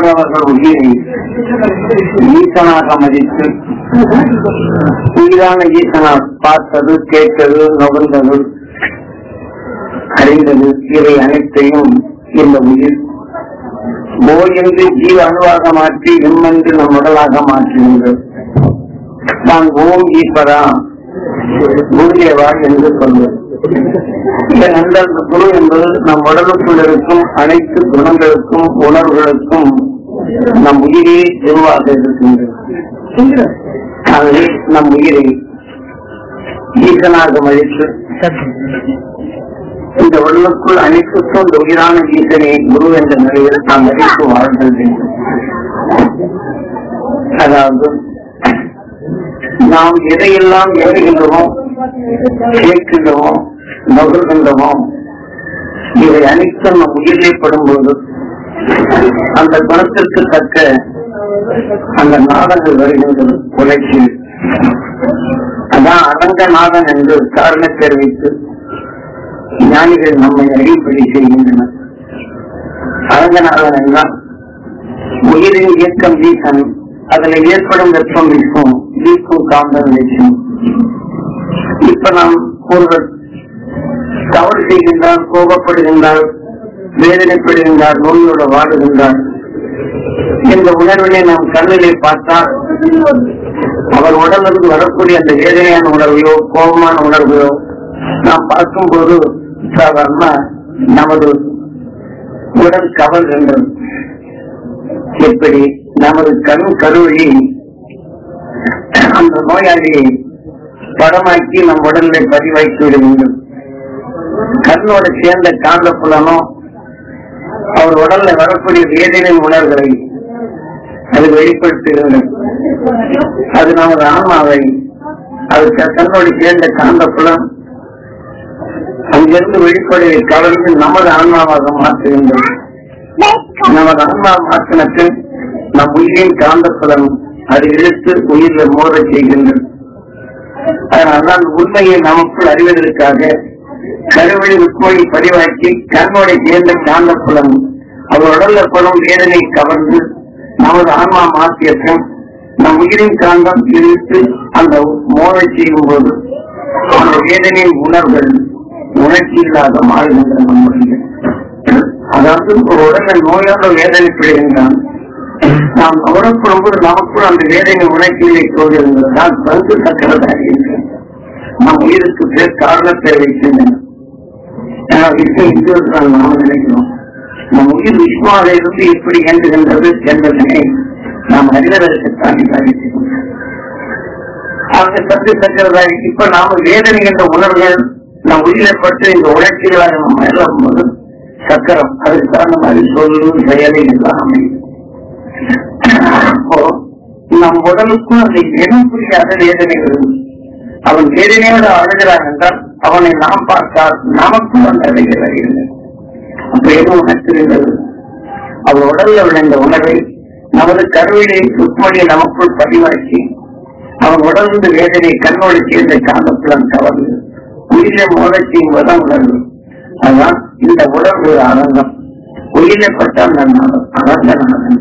அவரவர்கள் உயிரை ஈசனாக மதித்து உயிரான ஈசனார் பார்த்தது கேட்டது நுகர்ந்தது அறிந்தது இவை அனைத்தையும் இந்த உயிர் ஓ என்று ஜீவ அணுவாக மாற்றி எம் என்று நம் உடலாக மாற்றுகின்றது நான் ஓம் ஈஸ்வரா குருதேவா என்று சொல்வது இந்த நண்பர் குரு என்பது நம் உடலுக்குள் இருக்கும் அனைத்து குணங்களுக்கும் உணர்வுகளுக்கும் நம் உயிரே எதுவாக இருக்கின்றது ஆகவே நம் உயிரை ஈசனாக மதித்து இந்த உடலுக்குள் அனைத்துக்கும் இந்த உயிரான ஈசனை குரு என்ற நிலையில் நாம் மதித்து வாழ்தல் வேண்டும் அதாவது நாம் எதையெல்லாம் ஏறுகின்றோமோ கேட்கின்றோமோ நுகர்கின்றோமோ இவை அனைத்தும் நம் உயிரிலே படும்போது அந்த குணத்திற்கு தக்க அந்த நாதங்கள் வருகின்றது உழைச்சி அதான் அரங்கநாதன் என்று காரணம் தெரிவித்து ஞானிகள் நம்மை அறிவுப்படி செய்கின்றனர் அரங்கநாதன் என்றால் உயிரின் இயக்கம் வீசன் அதுல ஏற்படும் வெப்பம் வீசும் வீக்கும் காந்தம் வீசும் இப்ப நாம் ஒருவர் தவறு செய்கின்றார் கோபப்படுகின்றார் வேதனைப்படுகின்றார் நோயோடு வாடுகின்றார் இந்த உணர்வினை நாம் கண்ணிலே பார்த்தால் அவர் உடலிருந்து வரக்கூடிய அந்த வேதனையான உணர்வையோ கோபமான உணர்வையோ நாம் பார்க்கும்போது சாதாரண நமது உடல் கவல்கின்றது எப்படி நமது கண் கருவழி அந்த நோயாளியை படமாக்கி நம் உடலை பதிவாக்கி விட வேண்டும் கண்ணோட சேர்ந்த காந்த புலனோ அவர் உடல்ல வரக்கூடிய வேதனை உணர்வுகளை அது வெளிப்படுத்துகிறது அது நமது ஆன்மாவை அது கண்ணோடு சேர்ந்த காந்த புலம் அங்கிருந்து வெளிப்படுவதை கலந்து நமது ஆன்மாவாக மாற்றுகின்றது நமது ஆன்மா மாற்றினத்தில் நம் உயிரின் காந்த புலம் அது இழுத்து உயிரில மோத செய்கின்றது அதனால்தான் உண்மையை நமக்குள் அறிவதற்காக கருவழி உட்மொழி பதிவாக்கி கண்ணோட சேர்ந்த காந்த புலம் அவர் உடல்ல படும் வேதனை கவர்ந்து நமது ஆன்மா மாற்றியற்றும் நம் உயிரின் காந்தம் இழுத்து அந்த மோத செய்யும் போது அந்த வேதனையின் உணர்வுகள் உணர்ச்சி இல்லாத மாறுகின்றன நம்முடைய அதாவது ஒரு உடலை நோயால வேதனைப்படுகின்றான் நாம் நுகரப்படும் போது நமக்குள் அந்த வேதனை உணர்ச்சிகளை கொண்டிருந்தது நான் பங்கு சக்கரதாரி என்றேன் நம் உயிருக்கு பேர் காரணத்தை வைக்கின்றன விஷ்ணு இந்து நாம் நினைக்கிறோம் நம் உயிர் விஷ்ணுவாக இருந்து எப்படி இயங்குகின்றது என்பதனை நாம் அறிவதற்குத்தான் விசாரிக்கிறோம் அந்த சத்து சக்கரதாரி இப்ப நாம வேதனை என்ற உணர்வுகள் நம் உயிரிழப்பட்டு இந்த உணர்ச்சிகளாக நம்ம எல்லாம் போது சக்கரம் அதுக்கு தகுந்த மாதிரி சொல்லு செயலை எல்லாம் அமையும் அப்போ நம் உடலுக்கும் அந்த இனம் புரியாத வேதனை வருது அவன் வேதனையோடு அழுகிறான் என்றால் அவனை நாம் பார்த்தால் நமக்கும் அந்த அழகில் வருகிறது அப்ப எது உணர்த்திருந்தது அவள் உடல்ல விளைந்த உணர்வை நமது கருவிலை சுத்தமொழியை நமக்குள் பதிவாக்கி அவன் உடலிருந்து வேதனை கண்ணோடு சேர்ந்த காலத்துடன் கவர்ந்து உயிரை மோதச் செய்வதுதான் உணர்வு அதான் இந்த உணர்வு அரங்கம் உயிரிழப்பட்டால் நன்னாலும் அரங்கநாதன்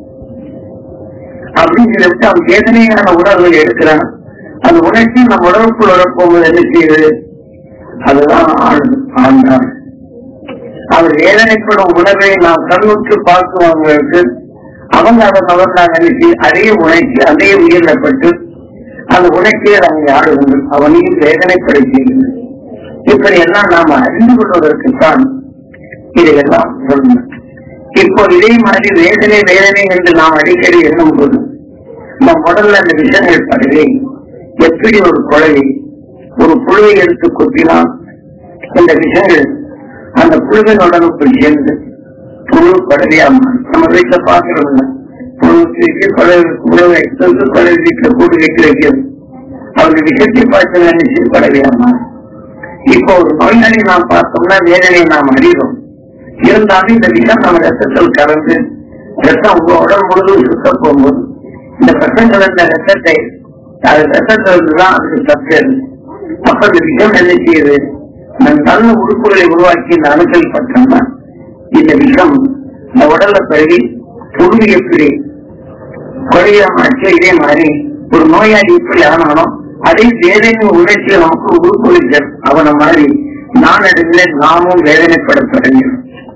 அப்படின்னு சொல்லிட்டு அவன் வேதனையான உணர்வை எடுக்கிறான் அந்த உணர்ச்சி நம் உடலுக்குள் வரப்போகும்போது என்ன செய்யுது அதுதான் ஆண் ஆண்டான் அவர் வேதனைப்படும் உணர்வை நாம் கண்ணுற்று பார்க்குவவங்களுக்கு அவங்க அதை நகர்ந்தாங்க நினைச்சு அதே உணர்ச்சி அதே உயிரிழப்பட்டு அந்த உணர்ச்சியை அங்கே ஆடுகின்றோம் அவனையும் வேதனைப்படுத்துகின்றன இப்படி எல்லாம் நாம் அறிந்து கொள்வதற்குத்தான் இதையெல்லாம் சொல்லணும் இப்போ இதே மாதிரி வேதனை வேதனை என்று நாம் அடிக்கடி எண்ணும் போது நம் உடல்ல அந்த விஷயங்கள் படுகை எப்படி ஒரு கொலையை ஒரு புழுவை எடுத்து கொத்தினால் இந்த விஷயங்கள் அந்த புழுவின் உடலுக்குள் சேர்ந்து புழு படகையாம நம்ம வீட்டுல பாக்குறோம்ல புழு தூக்கி படகு புழுவை எடுத்து படகு வீட்டுல கூடு கட்டி வைக்கிறது அவங்க விஷத்தை பார்த்து நினைச்சு படகையாமா இப்போ ஒரு நோயாளி நாம் பார்த்தோம்னா வேதனையை நாம் அறிவோம் இருந்தாலும் இந்த விஷம் நம்ம ரத்தத்தில் கலந்து ரத்தம் உங்க உடல் முழுவதும் சுத்த போகும்போது இந்த ரத்தம் கலந்த ரத்தத்தை அது ரத்தத்தில் தான் அதுக்கு சத்து அப்ப இந்த விஷம் என்ன செய்யுது நம் நல்ல உறுப்புகளை உருவாக்கி இந்த அணுக்கள் பட்டோம்னா இந்த விஷம் இந்த உடல்ல பரவி புழுவு எப்படி கொலையமாச்சு இதே மாதிரி ஒரு நோயாளி எப்படி ஆனாலும் அதே வேதனை உணர்ச்சி நமக்கு உருப்பொழித்தல் அவனை மாதிரி நாளடைவிலே நாமும் வேதனைப்பட தொடங்கினோம்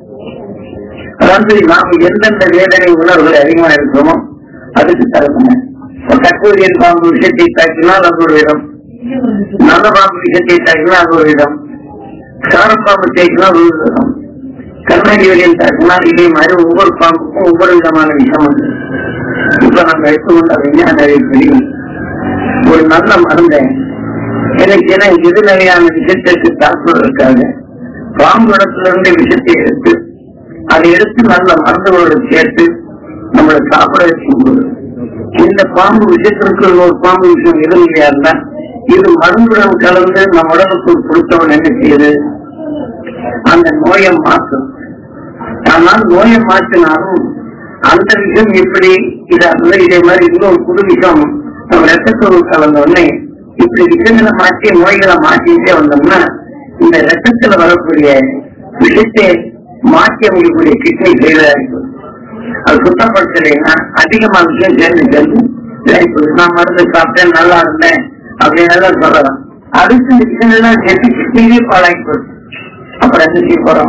அதாவது நாம் எந்தெந்த வேதனை உணர்வுகள் அதிகமா இருக்கிறோமோ அதுக்கு தரணும் கட்டுரையின் பாம்பு விஷயத்தை தாக்கினால் அது ஒரு விதம் நல்ல பாம்பு விஷயத்தை தாக்கினால் அது ஒரு விதம் காரப்பாம்பு தேய்க்கினால் ஒரு விதம் கண்ணாடி வழியில் தாக்கினால் இதே மாதிரி ஒவ்வொரு பாம்புக்கும் ஒவ்வொரு விதமான விஷயம் உண்டு இப்ப நம்ம எடுத்துக்கொண்ட விஞ்ஞான அறிவிப்படி ஒரு நல்ல மருந்தை எனக்கு என எதிர்நிலையான விஷயத்திற்கு தாக்குவதற்காக பாம்பு இடத்துல இருந்து விஷத்தை எடுத்து அதை எடுத்து நல்ல மருந்துகளோடு சேர்த்து நம்மளை சாப்பிட வைக்கும்போது இந்த பாம்பு விஷயத்திற்கு ஒரு பாம்பு விஷயம் எதிர்நிலையா இருந்தா இது மருந்துடன் கலந்து நம்ம உடலுக்குள் கொடுத்தவன் என்ன செய்யுது அந்த நோயை மாற்றும் ஆனால் நோயை மாற்றினாலும் அந்த விஷயம் எப்படி இதாக இதே மாதிரி இன்னொரு புது விஷயம் நம்ம ரத்தத்தோடு கலந்த உடனே இப்படி விஷயங்களை மாற்றி நோய்களை மாற்றிட்டே வந்தோம்னா இந்த ரத்தத்துல வரக்கூடிய விஷயத்தை மாற்றி அமைக்கக்கூடிய கிட்னி ஃபெயிலா இருக்கும் அது சுத்தப்படுத்தலைன்னா அதிகமா விஷயம் சேர்ந்து சேர்ந்து இதாயிப்போகுது. நான் மருந்து சாப்பிட்டேன் நல்லா இருந்தேன் அப்படின்னு எல்லாம் சொல்லலாம் அதுக்கு இந்த விஷயங்கள்லாம் சேர்த்து கிட்னியே பாழாகி போகுது அப்புறம் என்ன செய்ய போறோம்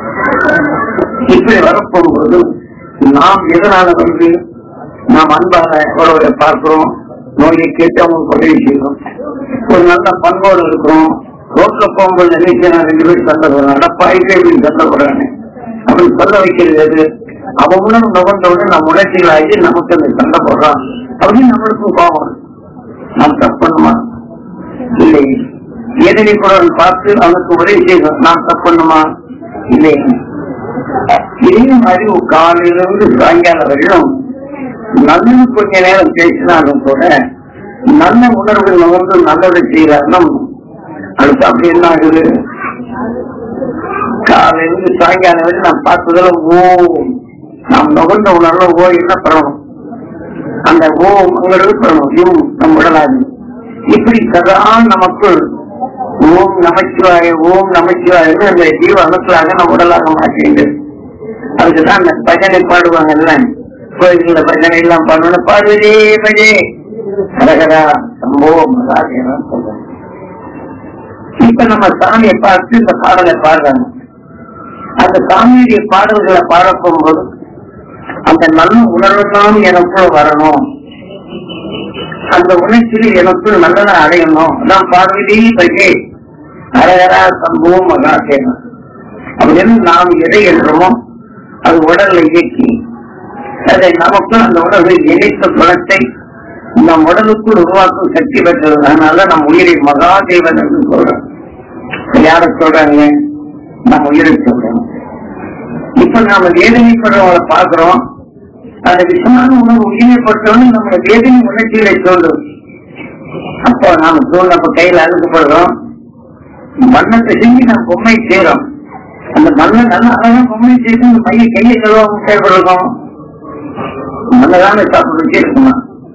இப்படி வரப்போகும்போது நாம் எதனால வந்து நாம் அன்பான உறவுகளை பார்க்கிறோம் நோயை கேட்டு அவங்க உதவி செய்யணும் ஒரு நல்ல பண்போடு இருக்கிறோம் ரோட்ல போகும்போது நினைச்சு நான் ரெண்டு பேரும் சண்டை போடுறேன் நடப்பா இப்படி சண்டை போடுறானே அப்படி சொல்ல வைக்கிறது எது அவன் உணர்வு நுகர்ந்தவுடனே நம்ம உணர்ச்சிகளாகி நமக்கு அந்த சண்டை போடுறான் அப்படின்னு நம்மளுக்கும் கோபம் வரும். நாம் தப்பு பண்ணுமா இல்லை எதிரி கூட பார்த்து அவனுக்கு உதவி செய்யணும் நாம் தப்பு பண்ணுமா இல்லை இதே மாதிரி ஒரு காலையில இருந்து சாயங்காலம் வரையும் நல்லது கொஞ்ச நேரம் பேசினாலும் கூட நல்ல உணர்வுகள் நுகர்ந்து நல்லதை செய்யறாருன்னா அடுத்து அப்படி என்ன ஆகுது காலையில இருந்து சாயங்காலம் வரை நான் பார்த்ததுல ஓ நாம் நுகர்ந்த உணர்வுல ஓ என்ன பண்ணணும் அந்த ஓங்கிறது பண்ணணும் இம் நம் உடலாது இப்படி சதா நமக்கு ஓம் நமச்சிவாய ஓம் நமச்சிவாய அந்த ஜீவ அணுக்களாக நம்ம உடலாக மாற்றிண்டு அதுக்குதான் அந்த பஜனை பாடுவாங்கல்ல கோயில்ல பஜனை எல்லாம் பாடணும் பாடுவதே பஜே ஹரஹரா சம்போ மகாதேவா சொல்றாங்க இப்ப நம்ம சாமியை பார்த்து இந்த பாடலை பாடுறாங்க அந்த சாமியுடைய பாடல்களை பாட போகும்போது அந்த நல்ல உணர்வெல்லாம் எனக்குள்ள வரணும் அந்த உணர்ச்சியில் எனக்குள் நல்லதை அடையணும் நான் பார்வதி பகே ஹரஹரா சம்போ மகாதேவா அப்படின்னு நாம் எதை என்றோமோ அது உடல்ல இயக்கி அதை நமக்குள் அந்த உணர்வை இணைத்த குணத்தை நம் உடலுக்குள் உருவாக்கும் சக்தி பெற்றது அதனால நம் உயிரை மகாதேவன் என்று சொல்றோம் யார சொல்றாங்க நம்ம உயிரை சொல்றோம் இப்ப நாம வேதனைப்படுறவங்களை பார்க்கிறோம் அந்த விஷமான உணர்வு உயிரிப்பட்டவன்னு நம்ம வேதனை உணர்ச்சிகளை சொல்றோம் அப்போ நாம சூழ்நப்ப கையில அழுக்கப்படுறோம் மண்ணத்தை செஞ்சு நம்ம பொம்மை செய்யறோம் அந்த மண்ணை நல்ல அழகா பொம்மை செய்து அந்த மைய கையை கழுவாம செயல்படுறோம் மண்ணதான சாப்பிட்டு வச்சிருக்குமா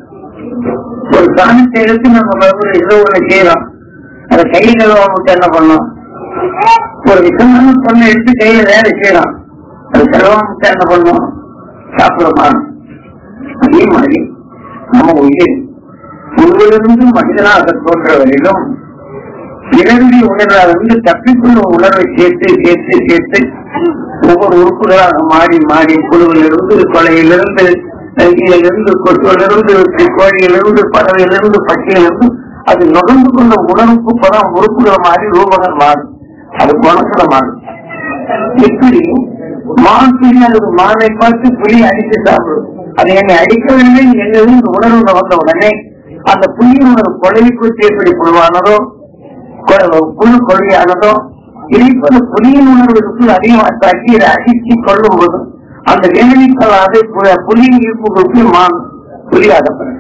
ஒரு சாணத்தை எடுத்து நம்ம ஒரு ஏதோ ஒண்ணு செய்யறோம் அதை கை கழுவாம விட்டு என்ன பண்ணோம் ஒரு விஷமான பொண்ணை எடுத்து கையில வேலை செய்யறோம் அது கழுவாம விட்டு என்ன பண்ணோம் சாப்பிடுமா அதே மாதிரி நம்ம உயிர் உருவிலிருந்து மனிதனாக தோன்ற வரையிலும் இரண்டு உணர்வாக வந்து தப்பிக்கொள்ளும் உணர்வை சேர்த்து சேர்த்து சேர்த்து ஒவ்வொரு உறுப்புகளாக மாறி மாறி குழுவிலிருந்து கொலையிலிருந்து இருந்து கொசுவிலிருந்து கோழியிலிருந்து பறவையிலிருந்து பட்சியிலிருந்து அது நுகர்ந்து கொண்ட உணர்வுக்கு படம் உறுப்புகள் மாறி ரூபங்கள் மாறும் அது குணத்துல மாறும் இப்படி மான் புலி அல்லது மானை பார்த்து புலி அடித்து சாப்பிடும் அது என்னை அடிக்கவில்லை என்னது இந்த உணர்வு வந்த உடனே அந்த புலியோட கொலைக்கு எப்படி புழுவானதோ கொ- புழு கொலையானதோ இருப்பது புலியின் உணர்வுக்கு அதிகமாக தாக்கி இதை அடித்து கொள்ளும் போது அந்த வேதனைக்கலாக புலியின் இருப்புகளுக்கு மான் புலியாகப்படுகிறது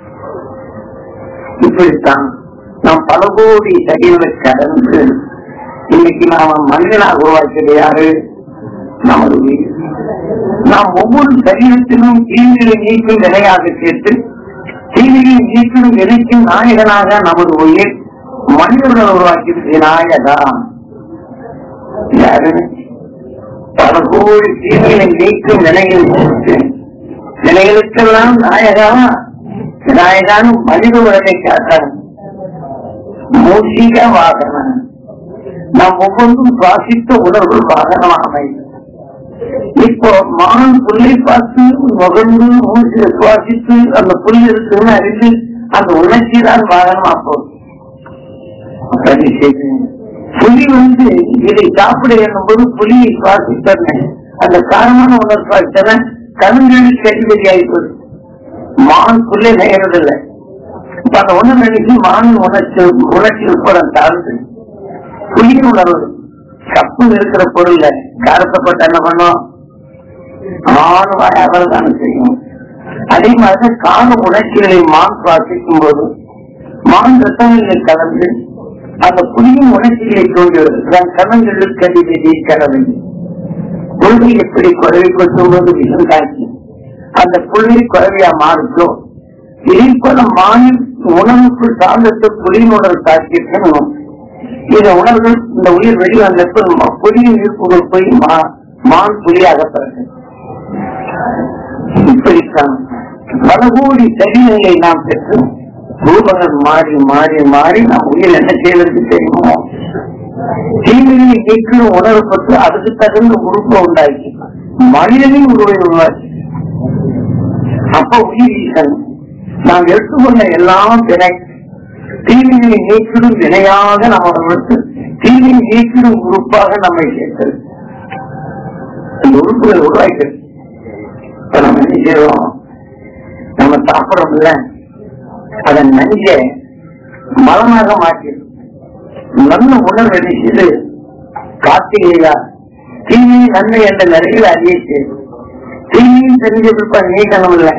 இப்படித்தான் நாம் பல கோடி சரீரங்களை கடந்து இன்னைக்கு நாம மனிதனாக உருவாக்கியது யாரு நமது உயிர் நாம் ஒவ்வொரு சரீரத்திலும் தீமையை நீக்கும் நிலையாக சேர்த்து தீமையை நீக்கும் நிலைக்கும் நாயகனாக நமது உயிர் மனிதர்கள் உருவாக்கியது விநாயகா யாரு பல கோடி தீமையை நீக்கும் நிலையில் சேர்த்து இவைகளுக்கெல்லாம் நாயகா நாயகான் மனித உலகை காட்டான் மூஷிக வாகனம் நாம் ஒவ்வொன்றும் சுவாசித்த உணர்வு வாகனமாக அமையும் இப்போ மான் புல்லை பார்த்து முகந்து மூச்சு சுவாசித்து அந்த புல் இருக்குன்னு அறிந்து அந்த உணர்ச்சி தான் வாகனமா போகும் அப்படி செய்து புலி வந்து இதை சாப்பிட எண்ணும்போது புலியை சுவாசித்தன அந்த காரமான உணர்வு சுவாசித்தன கருங்கழி கடிவெறி ஆயிப்போது மான் புல்லை நேரதில்லை இப்ப அந்த உணர்வு நினைச்சு மான் உணர்ச்சி உணர்ச்சி உட்பட தாழ்ந்து புலி உணர்வு கப்பு இருக்கிற பொருள்ல காரத்தப்பட்ட என்ன பண்ணும் ஆணுவாய் அவர் தான் செய்யும் அதே மாதிரி கால உணர்ச்சிகளை மான் சுவாசிக்கும் போது மான் ரத்தங்களில் கலந்து அந்த புலியின் உணர்ச்சிகளை தோன்றி வருகிறது கணங்களுக்கு கடிதத்தை கலவை புழுவை எப்படி குறவை கொட்டும் போது விஷம் காய்ச்சி அந்த புழுவை குறவையா மாறுச்சோ இதே போல மானின் உணவுக்குள் சார்ந்த புலியின் உணர்வு தாக்கியிருக்கணும் இந்த உணர்வு இந்த உயிர் வெளிவந்தப்ப புலியின் ஈர்ப்புகள் போய் மா- மான் புலியாக பிறகு இப்படித்தான் பல கோடி சரீரங்களை நாம் பெற்று ரூபங்கள் மாறி மாறி மாறி நாம் உயிர் என்ன செய்வதற்கு தெரியுமோ தீமையை நீக்கிலும் உணரப்பட்டு அதுக்கு தகுந்த உறுப்பை உண்டாக்கி மனிதனின் உருவை உருவாக்கி அப்ப உயிர் ஈசன் நாம் எடுத்துக்கொண்ட எல்லாம் வினை தீமையை நீக்கிடும் வினையாக நம்ம வந்து தீமை நீக்கிடும் உறுப்பாக நம்மை சேர்த்தது அந்த உறுப்புகளை உருவாக்கிறது இப்ப நம்ம என்ன செய்யறோம் நம்ம சாப்பிடறோம்ல அதன் நஞ்ச மலமாக மாற்றிடும் நல்ல உணர்வு என்ன செய்து கார்த்திகையா தீமை நன்மை என்ற நிலையில் அறியிச்சு தீமையும் தெரிஞ்ச பிற்பாடு நீக்கணும் இல்லை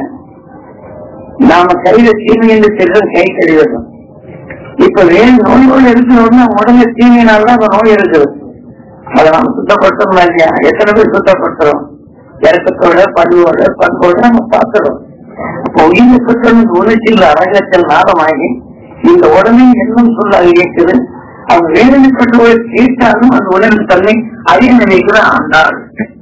நாம கையில தீமை என்று செல்லும் கை கழிவதும் இப்ப வேறு நோயோடு இருக்கிறோம்னா உடனே தீமையினால்தான் அந்த நோய் இருக்குது அதை நம்ம சுத்தப்படுத்தணும் இல்லையா எத்தனை பேர் சுத்தப்படுத்துறோம் இறக்கத்தோட பண்போட பண்போட நம்ம பார்க்கிறோம் அப்போ உயிரை பெற்றோம் இந்த உணர்ச்சியில் அரங்கத்தில் நாதமாகி இந்த உடனே என்னும் சொல்ல இயக்குது அவன் வேதனைப்பட்டவரை கேட்டாலும் அந்த உடல் தன்னை அதே நினைக்கிற ஆண்டாள்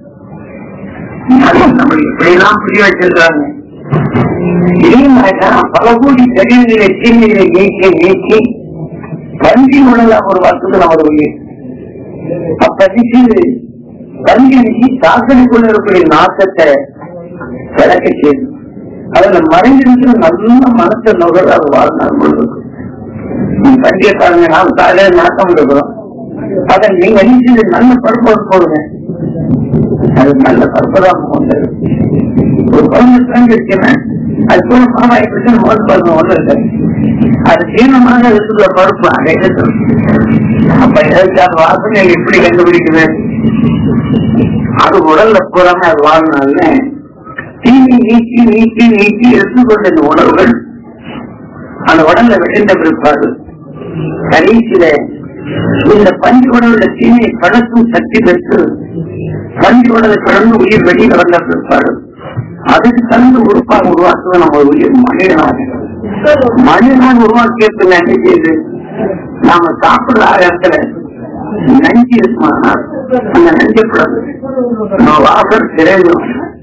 நம்ம இப்படியெல்லாம் புரிய வச்சிருக்காங்க இதே மாதிரிதான் பல கோடி சரீரங்களை தீமைகளை நீக்கி நீக்கி பந்தி உணர்வு ஒரு வார்த்தை நமது உயிர் அப்ப நிச்சயது பந்தி நீக்கி சாசனைக்குள்ள இருக்கக்கூடிய நாட்டத்தை விளக்க செய்து அதுல மறைஞ்சிருக்கிற நல்ல மனத்தை நுகர அது வாழ்நாள் முழுவதும் பண்டிகைக்காரங்க நாம் காலையில நாட்டம் இருக்கிறோம் அதை நீங்க நினைச்சது நல்ல பருப்பு போடுங்க அது நல்ல பருப்பு தான் போகுது ஒரு குழந்தை பிறந்திருக்கிறேன் அது கூட மாமாய் பிரச்சனை மோது பருப்பு ஒண்ணு இருக்கு அது சீனமாக இருக்கிற பருப்பு அங்க இருக்கு அப்ப எதற்கு அது வாசனை எப்படி கண்டுபிடிக்குது அது உடல்ல பூராம அது வாழ்நாள்ல தீனி நீக்கி நீக்கி நீக்கி எடுத்துக்கொண்ட இந்த உணவுகள் அந்த உடல்ல விழுந்த பிற்பாடு கடைசியில இந்த பஞ்சு உடவுல தீமையை கடத்தும் சக்தி பெற்று பஞ்சு உடலை கடந்து உயிர் வெளியில வந்த பிற்பாடு அதுக்கு தகுந்த உறுப்பாக உருவாக்குவது நம்ம உயிர் மனிதனாக மனிதனாக உருவாக்கியது என்ன செய்யுது நாம சாப்பிடுற ஆகாரத்துல நஞ்சு இருக்குமானால் அந்த நஞ்சை கூடாது நம்ம வாசல் திரையும்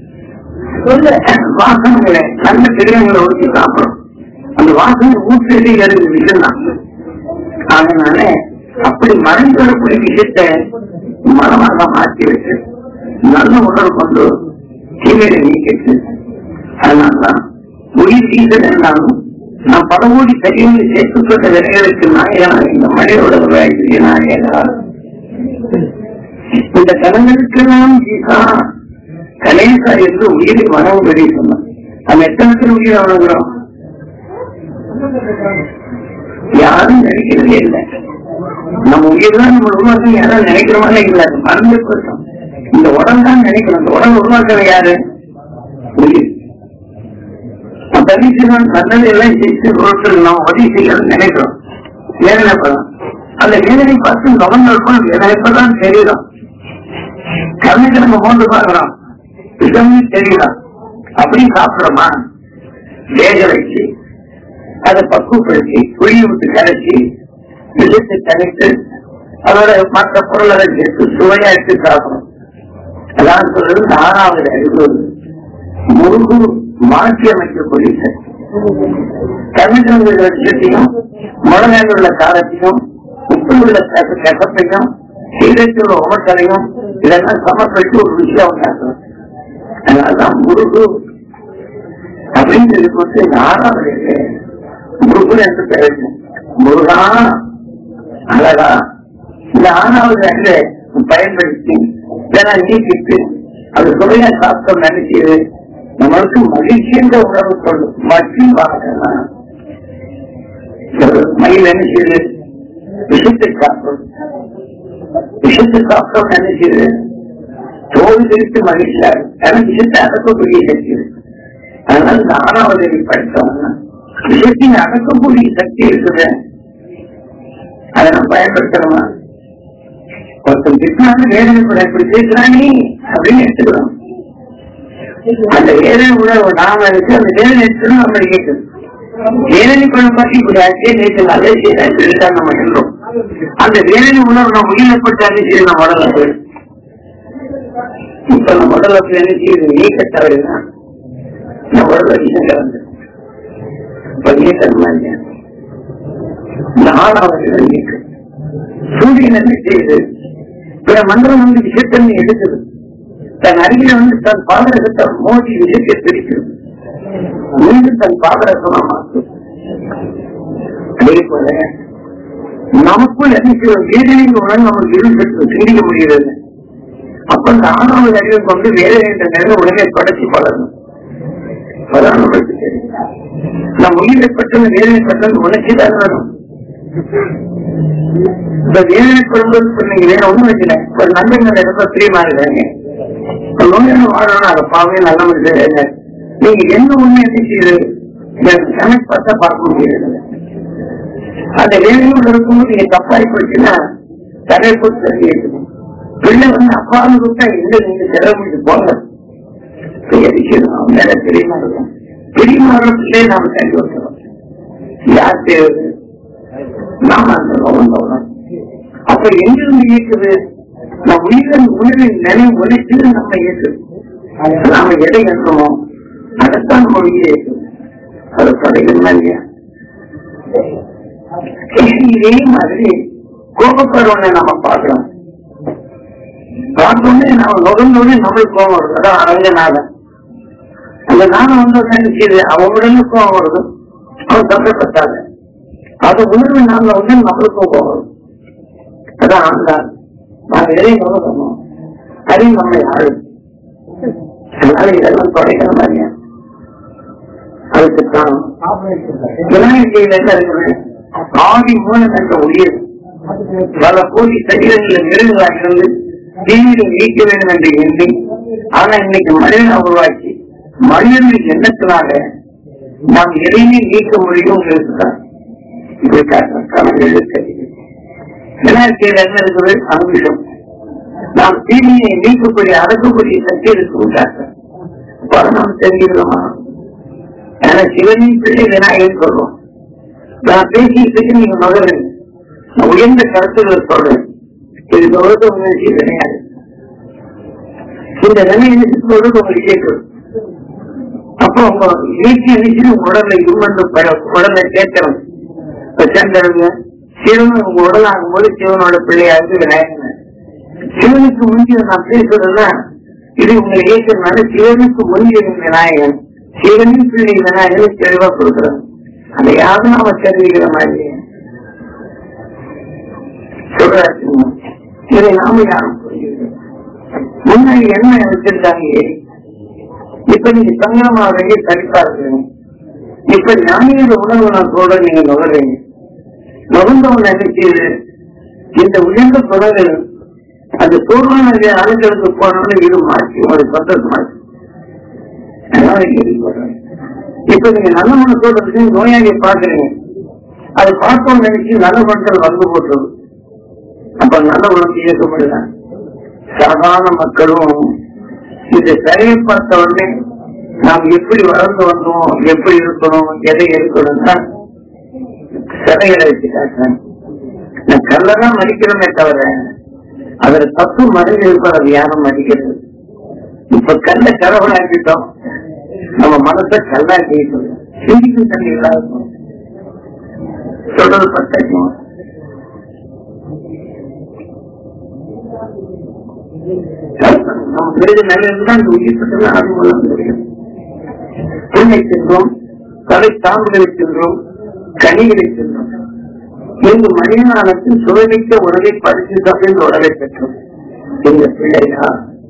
வாசனைகளை நல்ல திரையங்களை ஊற்றி சாப்பிடும் அந்த வாசனை ஊற்றி எடுத்து இல்லைன்னா அதனால அப்படி மறைந்து வரக்கூடிய விஷயத்தை மனமாக மாற்றி வச்சு நல்ல உணர்வு கொண்டு தீமையை நீக்கிட்டு அதனால்தான் உயிர் சீசன் என்றாலும் நான் பல கோடி பெரியவங்களை சேர்த்துப்பட்ட விலைகளுக்கு நாயகனாக இந்த மழையோட உருவாக்கி நாயகனாக இந்த கணங்களுக்கெல்லாம் ஈசா கணேசா என்று உயிரை மனம் வெளியே சொன்னான் நம்ம எத்தனை பேர் உயிரை வணங்குறோம் யாரும் நினைக்கிறதே இல்லை நம்ம உயிர் தான் நம்ம உருவாக்க யாரும் நினைக்கிற மாதிரி இல்லை அது மறந்து போயிட்டோம் இந்த உடல் தான் நினைக்கிறோம் இந்த உடல் உருவாக்குற யாரு உயிர் தனிச்சுதான் நல்லது எல்லாம் செய்து பொருட்கள் நாம் உதவி செய்யணும்னு நினைக்கிறோம் வேதனைப்படும் அந்த வேதனை பார்த்து கவனம் இருக்கும் வேதனைப்பதான் தெரியுதோம் கண்ணுக்கு நம்ம மோந்து பார்க்கிறோம் விஷம்னு தெரியுதோம் அப்படி சாப்பிடுறோமா வேக வச்சு அதை பக்குவப்படுத்தி குழி விட்டு கரைச்சி விழுத்து தனித்து அதோட மற்ற பொருளை சேர்த்து சுவையா எடுத்து சாப்பிடும் அதான் சொல்றது இந்த ஆறாவது அறிவு முருகு மாற்றி அமைக்கக்கூடிய சக்தி தமிழக விஷயத்தையும் முழங்கால் உள்ள காலத்தையும் உப்பில் உள்ள கச- கசப்பையும் சீரத்தில் உள்ள உமக்கலையும் இதெல்லாம் சமர்ப்பித்து ஒரு விஷயம் உண்டாக்குறது அதனாலதான் முருகு அப்படிங்கிறது வந்து இந்த ஆறாவது இருக்கு. முருகு என்று பெயர் முருகா அழகா இந்த ஆறாவது அன்று பயன்படுத்தி இதெல்லாம் நீக்கிட்டு அது சுவையா சாப்பிட்டோம் நினைச்சது நம்மளுக்கு மகிழ்ச்சி என்ற உணர்வு சொல்லும் மற்றும் பார்க்கலாம் மயில் என்ன செய்யுது விஷத்தை சாப்பிடும் விஷத்தை சாப்பிட்டோம் நினைச்சது தோல் திருத்து மகிழ்ச்சியா எனக்கு விஷத்தை அடக்கக்கூடிய சக்தி இருக்கு அதனால இந்த ஆறாவது படித்தோம்னா விஷயத்தின் அடக்கக்கூடிய சக்தி இருக்குது அதை நம்ம பயன்படுத்தணுமா ஒருத்தன் திட்டினாலும் வேதனை கூட இப்படி பேசுறானே அப்படின்னு எடுத்துக்கிறோம் அந்த வேதனை உணர்வு நாம இருக்கு அந்த வேதனை எடுத்துக்கணும் நம்ம கேட்கணும் வேதனை பண்ண பற்றி இப்படி ஆச்சே நேற்று நல்ல செய்யலாம் சொல்லிதான் நம்ம சொல்றோம் அந்த வேதனை உணர்வு நம்ம உயிரிழப்பட்டாலே சரி நம்ம உடல்ல போயிடும் இப்ப நம்ம உடல்ல போய் என்ன செய்யுது நீக்க தவறுனா நம்ம உடல்ல விஷயம் கலந்து இப்ப நீக்கணுமா இல்லையா இந்த ஆறாவது நீக்கம் சூரியன் என்ன செய்யுது பிற மந்திரம் வந்து விஷயத்தன்மை எடுக்குது தன் அருகில வந்து தன் பாதரகத்தை மோதி விஷயத்தை பிரிக்குது மீண்டும் தன் பாதரகமா மாற்றும் அதே போல நமக்குள் எனக்கு வேதனை உணர்வு நமக்கு இருந்து சிந்திக்க முடிகிறது அப்ப அந்த ஆணாவது அறிவை கொண்டு வேதனை என்ற நிலை உலகை படைச்சு பழகணும் அதான் நம்மளுக்கு தெரியும் நம் உயிரை பற்றது வேதனை பற்றது உணர்ச்சி தான் வரும் இந்த வேதனை குடும்பம் நீங்க வேற ஒண்ணும் வைக்கல ஒரு நண்பர்கள் ரொம்ப பிரியமா இருக்காங்க நோயான வாழணும் அதை பாவே நல்ல மனுஷன் நீங்க என்ன ஒண்ணு என்ன செய்யுது கணக்கு பார்த்தா பார்க்க முடியாது அந்த வேலையோடு இருக்கும்போது நீங்க தப்பாய் போச்சுன்னா தடை போட்டு தள்ளி இருக்குது பிள்ளை வந்து அப்பான்னு கொடுத்தா எங்க நீங்க செலவு போங்க பெரிய விஷயம் அவன் மேல பெரியமா இருக்கும் பெரியமா பிள்ளையை நாம தள்ளி வைக்கிறோம் யார் தேவை நாம அந்த நோக்கம் தோணும் அப்ப எங்கிருந்து இயக்குது நம் உயிரின் உணவின் நிலை உழைத்து நம்ம இயக்குது நாம எதை எண்ணுமோ அதைத்தான் நம்ம உயிரை இயக்குது அது படைகள் இல்லையா இதே மாதிரி கோபப்படுறவனை நம்ம பார்க்கிறோம் பார்த்தோன்னே நம்ம நுகர்ந்தோடனே நம்மளுக்கு கோபம் வருது அதான் அரங்கநாதன் அந்த நானும் வந்து நினைச்சது அவன் உடனே கோபம் வருது அவன் சந்தப்பட்டாங்க அது உணர்வு நாங்க வந்து நம்மளுக்கு கோபம் வரும் அதான் ஆண்டான் நாங்க எதையும் நுகரணும் அதையும் நம்மை ஆளும் அதனால இதெல்லாம் தொலைக்கிற மாதிரியா அதுக்கு தான் விநாயகையில என்ன இருக்குது ஆதி மூலம் என்ற உயிர் பல கோடி சரீரங்களில் மிருகங்களாக இருந்து தீவிரம் நீக்க வேண்டும் என்று எண்ணி ஆனா இன்னைக்கு மனிதனை உருவாக்கி மனிதனின் எண்ணத்தினால நாம் எதையுமே நீக்க முடியும் இருக்குதான் இப்படி கணக்கு விநாயகையில் என்ன இருக்குது அங்குஷம் நாம் தீமையை நீக்கக்கூடிய அடக்கக்கூடிய சக்தி இருக்குட்டாங்க அப்ப நாம் தெரிஞ்சுக்கிறோமா ஏன்னா சிவனின் பிள்ளை விநாயகன் சொல்றோம் நான் பேசிட்டு நீங்க மகன் நான் உயர்ந்த கருத்துக்களை சொல்றேன் இது சொல்றது உங்களுக்கு வினையாது இந்த வினையை சொல்றது உங்களுக்கு கேட்கும் அப்போ உங்க இயற்கை நினைச்சு உங்க உடல்ல இருமந்து உடல்ல கேட்கணும் இப்ப சேர்ந்தவங்க சிவன் உங்க உடல் ஆகும்போது சிவனோட பிள்ளையாருக்கு விநாயகன் சிவனுக்கு முந்திய நான் பேசுறதுன்னா இது உங்களை இயக்கிறதுனால சிவனுக்கு முந்திய விநாயகன் சிவனின் பிள்ளை விநாயகன் தெளிவா கொடுக்குறாங்க அதை யாரும் நாம தெரிவிக்கிற மாதிரி சொல்றாரு இதை நாம யாரும் புரிஞ்சுக்கிறோம் முன்னாடி என்ன வச்சிருக்காங்க இப்ப நீங்க சங்கரமா வேண்டிய கருப்பா இருக்கீங்க இப்ப ஞானியோட உணவு நான் சொல்றேன் நீங்க நுகர்றீங்க நுகர்ந்தவன் நினைக்கிறது இந்த உயர்ந்த குணங்கள் அந்த பூர்வான அணுக்களுக்கு போனோம்னு இது மாற்றி ஒரு சந்தோஷம் மாற்றி அதனால கேள்விப்படுறேன் இப்ப நீங்க நல்ல மனசோட சொல்றதுக்கு நோயாளியை பாக்குறீங்க அது பார்ப்போம் நினைச்சு நல்ல மனங்கள் வந்து போட்டுருது அப்ப நல்ல உணர்ச்சி இயக்க முடியல சாதாரண மக்களும் இந்த சிறையை பார்த்த உடனே நாம் எப்படி வளர்ந்து வந்தோம் எப்படி இருக்கணும் எதை இருக்கணும்னா சிறைகளை வச்சு காட்டுறேன் நான் கல்லதான் மதிக்கிறோமே தவிர அதில் தப்பு மறைஞ்சு இருப்பது அது யாரும் மதிக்கிறது இப்ப கல்ல கடவுளாக்கிட்டோம் நம்ம மனசை கல்லாக்கி சிந்திக்கும் தன்மை இல்லாத சொல்றது பத்தாச்சும் நம்ம பிறகு நல்ல இருந்தால் இந்த உயிர் பற்றி அறிவு கொள்ள முடியும் புண்ணை சென்றோம் தலை தாங்குகளை சென்றோம் கனிகளை சென்றோம் இந்த மனிதனானத்தின் சுவைமிக்க உணவை பரிசு சாப்பிட்டு உணவை பெற்றோம் எங்க பிள்ளையா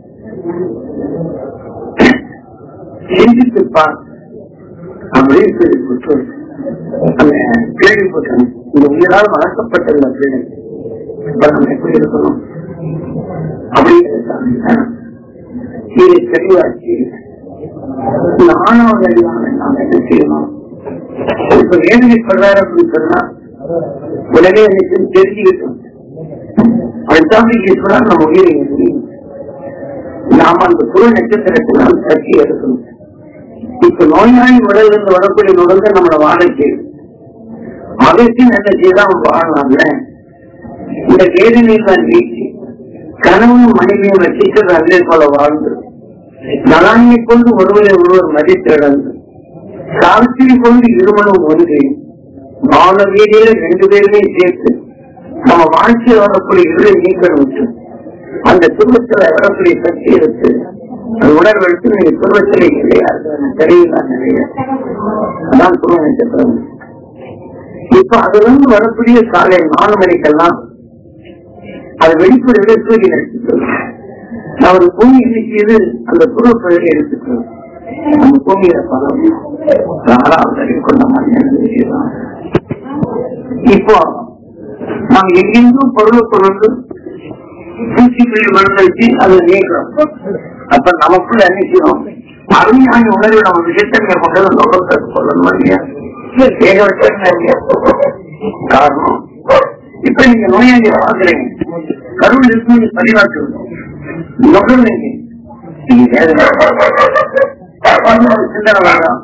சிந்தித்துப்பார் அப்படின்னு சொல்லி குற்றம் அந்த கேள்விப்பட்டோம் இந்த உயிரால் வளர்க்கப்பட்ட இந்த பிள்ளை இப்ப நம்ம எப்படி இருக்கணும் அப்படிங்கிறது இது தெளிவாச்சு இந்த ஆணவ நாம் என்ன செய்யணும் இப்ப வேதனைப்படுறாரு அப்படின்னு சொன்னா உடனே எனக்கு தெரிஞ்சுக்கிட்டோம் அதுதான் ஈஸ்வரா நம்ம உயிரை முடியும் நாம அந்த குரு நட்சத்திரத்தினால் சக்தி எடுக்கணும் இப்ப நோயாளி உடல் இருந்து வரக்கூடிய நுகர்ந்து நம்மளை வாழ செய்யும் அதற்கு நல்ல செய்தான் வாழலாம்ல இந்த வேதனையில் நான் வீழ்ச்சி கணவன் மனைவியை வச்சிட்டு அதே போல வாழ்ந்து நலானை கொண்டு ஒருவரை ஒருவர் மதித்திடந்து சாவித்திரி கொண்டு இருமனும் ஒன்று மாண வீதியில ரெண்டு பேருமே சேர்த்து நம்ம வாழ்க்கையில் வரக்கூடிய இருளை நீக்கணும் விட்டு அந்த துன்பத்துல வரக்கூடிய சக்தி இருக்கு அது உணர்வெடுத்து நீங்க துன்பத்திலே இல்லையா தெரியல நிறைய அதான் துணை நட்சத்திரம் இப்ப அதுல இருந்து வரக்கூடிய காலை நாலு மணிக்கெல்லாம் அது வெளிப்படுகிற சூரியன் எடுத்துக்கிறது நான் ஒரு பூமி இன்னைக்கு அந்த துருவப்பகுதியை எடுத்துக்கிறது அந்த பூமியில பலம் ஆறாவது அறிவு கொண்ட மனிதன் விஷயம் இப்போ நாம் எங்கெங்கும் பொருளை கொண்டு பூச்சிக்கொல்லி மருந்து வச்சு அதை நீக்கிறோம் அப்ப நமக்குள்ள என்ன செய்யணும் அருமையான உணர்வு நம்ம விஷயத்தை கொண்டு நோக்கத்தை சொல்லணும் இல்லையா ஏக வச்சா இல்லையா காரணம் இப்ப நீங்க நோயாளியை பாக்குறீங்க கருவில் இருக்கு நீங்க பதிவாக்கு நுகர்வீங்க நீங்க வேதனை சிந்தனை வேண்டாம்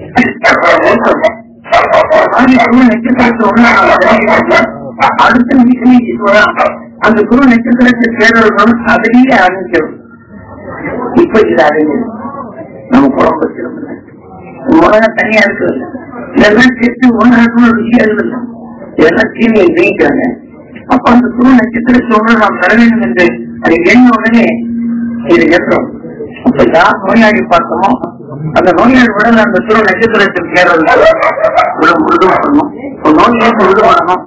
அடுத்த நிமிஷம் அந்த குரு நட்சத்திரத்தை சேர்றவர்களும் அதிலேயே ஆரம்பிக்கிறோம் இப்ப இது அறிஞர் நம்ம குழம்பு வச்சிருந்தோம் உலகம் தனியா இருக்குது இதெல்லாம் சேர்த்து உலகத்துல ஒரு விஷயம் இல்லை இதெல்லாம் தீமையை ஜெயிக்கிறாங்க அப்ப அந்த குரு நட்சத்திரத்தை ஒன்று நாம் பெற வேண்டும் என்று அது எண்ண உடனே இது ஏற்றோம் அப்ப யார் நோயாளி பார்த்தோமோ அந்த நோயாளி உடல் அந்த துரு நட்சத்திரத்தில் சேரல் உடல் முழுது பண்ணணும் நோயை முழுது பண்ணணும்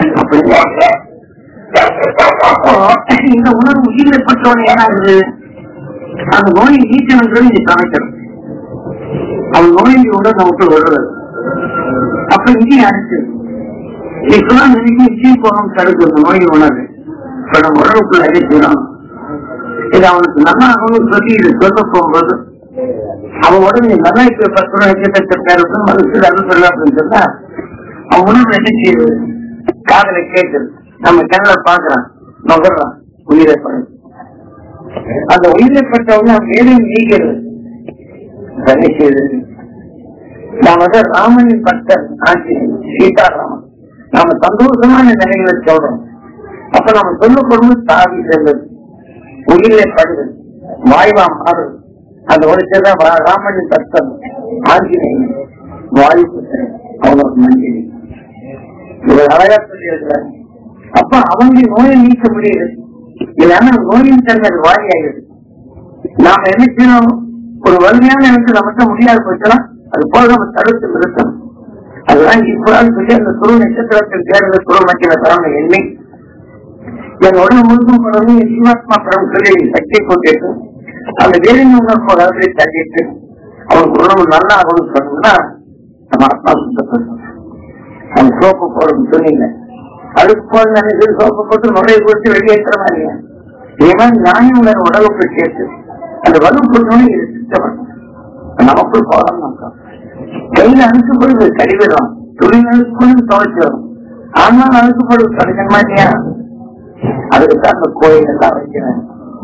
அப்போ இந்த உணர்வு உயிரை பற்றவன் என்ன ஆகுது அந்த நோயை நீக்கணுன்றது நீ சமைக்கணும் அவன் நோயை உடல் நமக்கு வருவது அப்ப இங்கே அரைச்சு இப்பதான் நினைக்கும் நிச்சயம் போகணும் தடுக்கும் இந்த நோய் உணர்வு இப்ப நம்ம உடலுக்குள்ள அழைக்கிறோம் இது அவனுக்கு நல்லா ஆகணும்னு சொல்லி இது சொல்ல போகும்போது அவன் உடனே நல்லா இப்ப பத்து ரூபாய் நட்சத்திரத்தை மனசு அது சொல்ல அப்படின்னு சொன்னா அவன் உணர்வு என்ன செய்யுது காதல கேட்குது நம்ம கண்ணில் பாக்குறான் நுகர்றான் உயிரை படம் அந்த உயிரை பட்டவங்க மேலும் நீக்கிறது என்ன செய்யுது நான் வந்து ராமனின் பக்தர் ஆட்சி சீதாராமன் நாம சந்தோஷமான நிலைகளை சொல்றோம் அப்ப நம்ம சொல்லப்படுவது தாவி செல்வது உயிரை படுது வாய்வா மாறுது அந்த ஒரு சில ராமனின் பக்தன் ஆஞ்சநேயன் வாயு புத்திரன் அவனோட மஞ்சள் இவர் அழகா சொல்லி இருக்கிறார் அப்ப அவங்க நோயை நீக்க முடியுது இல்லைன்னா நோயின் தன்மை வாரி ஆகிடுது நாம என்ன செய்யணும் ஒரு வலிமையான எனக்கு நமக்கு முடியாது போச்சுன்னா அது போல நம்ம தடுத்து நிறுத்தணும் அதுதான் இப்போதான் சொல்லி அந்த துரு நட்சத்திரத்தில் சேர்ந்த துரு மக்கின தரம் எண்ணி என் உடல் முழுதும் படமும் ஜீவாத்மா படம் சொல்லி சக்தி கொண்டிருக்கு அந்த வேதனை உணர்வு அதாவது தள்ளிட்டு அவனுக்கு உடம்பு நல்லா ஆகணும்னு சொன்னோம்னா நம்ம ஆத்மா சுத்தப்படும் அவன் சோப்பு போடும் சொன்னீங்க அதுக்கு போல நினைச்சு சோப்பு போட்டு நுழைய கொடுத்து வெளியேற்ற மாதிரியா இவன் ஞானி உணர் உடலுக்கு சேர்த்து அந்த வலுப்பு நோய் இது சுத்தம் நமக்குள் போகலாம் நமக்கு கையில அழுக்கப்படுது கழிவிடும் துணி அழுக்கப்படுது துவைச்சிடும் ஆனால் அழுக்கப்படுது கடினமா இல்லையா அதுக்கு தான் அந்த கோயில் எல்லாம் வைக்கிறேன்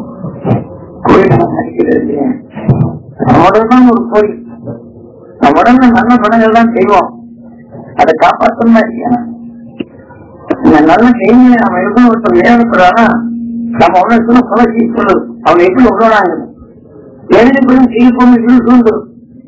கோயில் நினைக்கிறது இல்லையா நம்மளோட தான் ஒரு கோயில் நம்மளோட நல்ல குணங்கள் தான் செய்வோம் அதை காப்பாற்றணும் இல்லையா இந்த நல்ல செய்தியை நம்ம இருக்கணும் ஒருத்தர் நேரப்படுறானா நம்ம அவனுக்கு புலர்ச்சி சொல்லுது அவனை எப்படி உடனாங்க எழுதிப்படும் செய்யப்படும் இது சூழ்ந்துடும்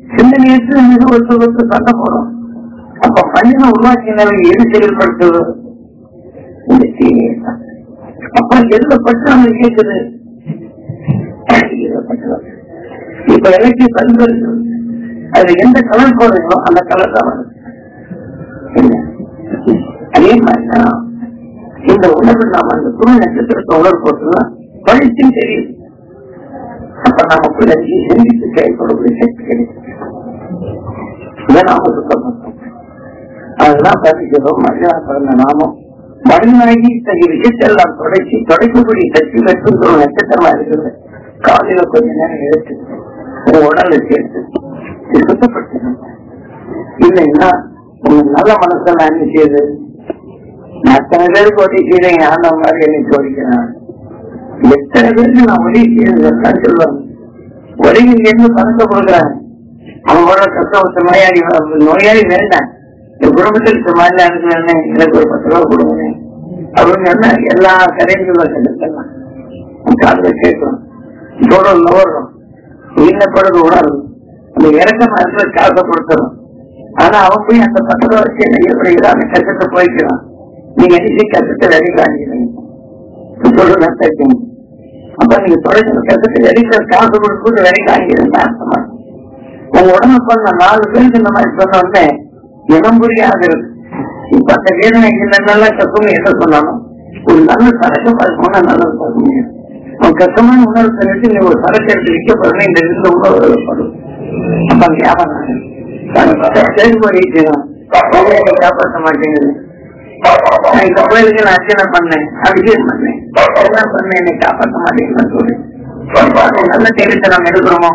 சிந்தனையற்று மிக ஒருத்தர் ஒருத்தர் சண்டை போறோம் அப்ப மனிதன் உருவாக்கினவை எது செயல்படுத்துவது இந்த தீமையை தான். அப்ப எதுல பற்று நம்ம கேட்குது இதுல பற்று வருது. இப்ப எனக்கு கல்வி அதுல எந்த கலர் போடுறீங்களோ அந்த கலர் தான் வருது என்ன? அதே மாதிரிதான் இந்த உணர்வு நாம அந்த துணை நட்சத்திரத்தை உணர்வு போட்டுனா பழிச்சும் தெரியும் அப்ப நமக்குள்ள சிந்தித்து செயல்படக்கூடிய சக்தி கிடைக்கும் இதை நாம சுத்தப்படுத்தோம் அதெல்லாம் பதிக்கிறோம் மனிதனா பிறந்த நாமம் மனிதனாகி இத்தகைய விஷயத்தெல்லாம் தொடச்சி தொடக்கக்கூடிய சக்தி பெற்று ஒரு நட்சத்திரமா இருக்குது காலையில கொஞ்ச நேரம் எடுத்து உங்க உடலை சேர்த்து இது சுத்தப்படுத்தணும் இல்லைன்னா உங்க நல்ல மனசெல்லாம் என்ன செய்யுது நான் அத்தனை பேருக்கு உதவி செய்யறேன் ஆண்டவன் மாதிரி என்னை சோதிக்கிறான் எத்தனை பேருக்கு நான் உதவி செய்யறேன் சொல்லுவாங்க உதவி இருந்து பணத்தை கொடுக்குறாங்க அவங்களோட கஷ்டப்பட்ட நோயாளி நோயாளி வேண்டாம் இந்த குடும்பத்துக்கு மாதிரி இருக்கிறேன் எனக்கு ஒரு பத்து ரூபா கொடுங்க அவங்க என்ன எல்லா கரைகளும் செலுத்தலாம் காலையில கேட்கணும் இதோட நோடுறோம் இன்னப்படுறது உணரும் அந்த இறக்கம் இருக்கிற காசை கொடுத்துரும் ஆனா அவன் போய் அந்த பத்து ரூபா வச்சு என்ன எப்படி அந்த கஷ்டத்தை போய்க்கிறான் நீங்க என்ன கஷ்டத்தை வெளி காணிக்கிறீங்க சொல்றேன் தைக்கணும் அப்ப நீங்க தொடர்ந்து கஷ்டத்தை வெளிக்கிற காசு கொடுத்து வெளி காணிக்கிறேன் அர்த்தமா உங்க உடம்பு பண்ண நாலு பேருக்கு இந்த மாதிரி சொன்ன உடனே இனம் புரியாது இருக்கு இப்ப அந்த வேதனை நல்லா கஷ்டம் என்ன சொன்னாலும் ஒரு நல்ல சரக்கு பார்க்கணும்னா நல்லது பார்க்க முடியும் உன் கஷ்டமான உணர்வு தெரிஞ்சு நீ ஒரு சரக்கு எடுத்து விற்க போறேன் இந்த இந்த உணர்வு படும் அப்ப அந்த வியாபாரம் செயல்படி காப்பாற்ற மாட்டேங்குது நான் இந்த கோயிலுக்கு நான் அர்ச்சனை பண்ணேன் அபிஷேகம் பண்ணேன் எல்லாம் பண்ணேன் என்னை காப்பாற்ற மாட்டேங்குதுன்னு சொல்லி நல்ல தேவைத்தை நம்ம எடுக்கிறோமோ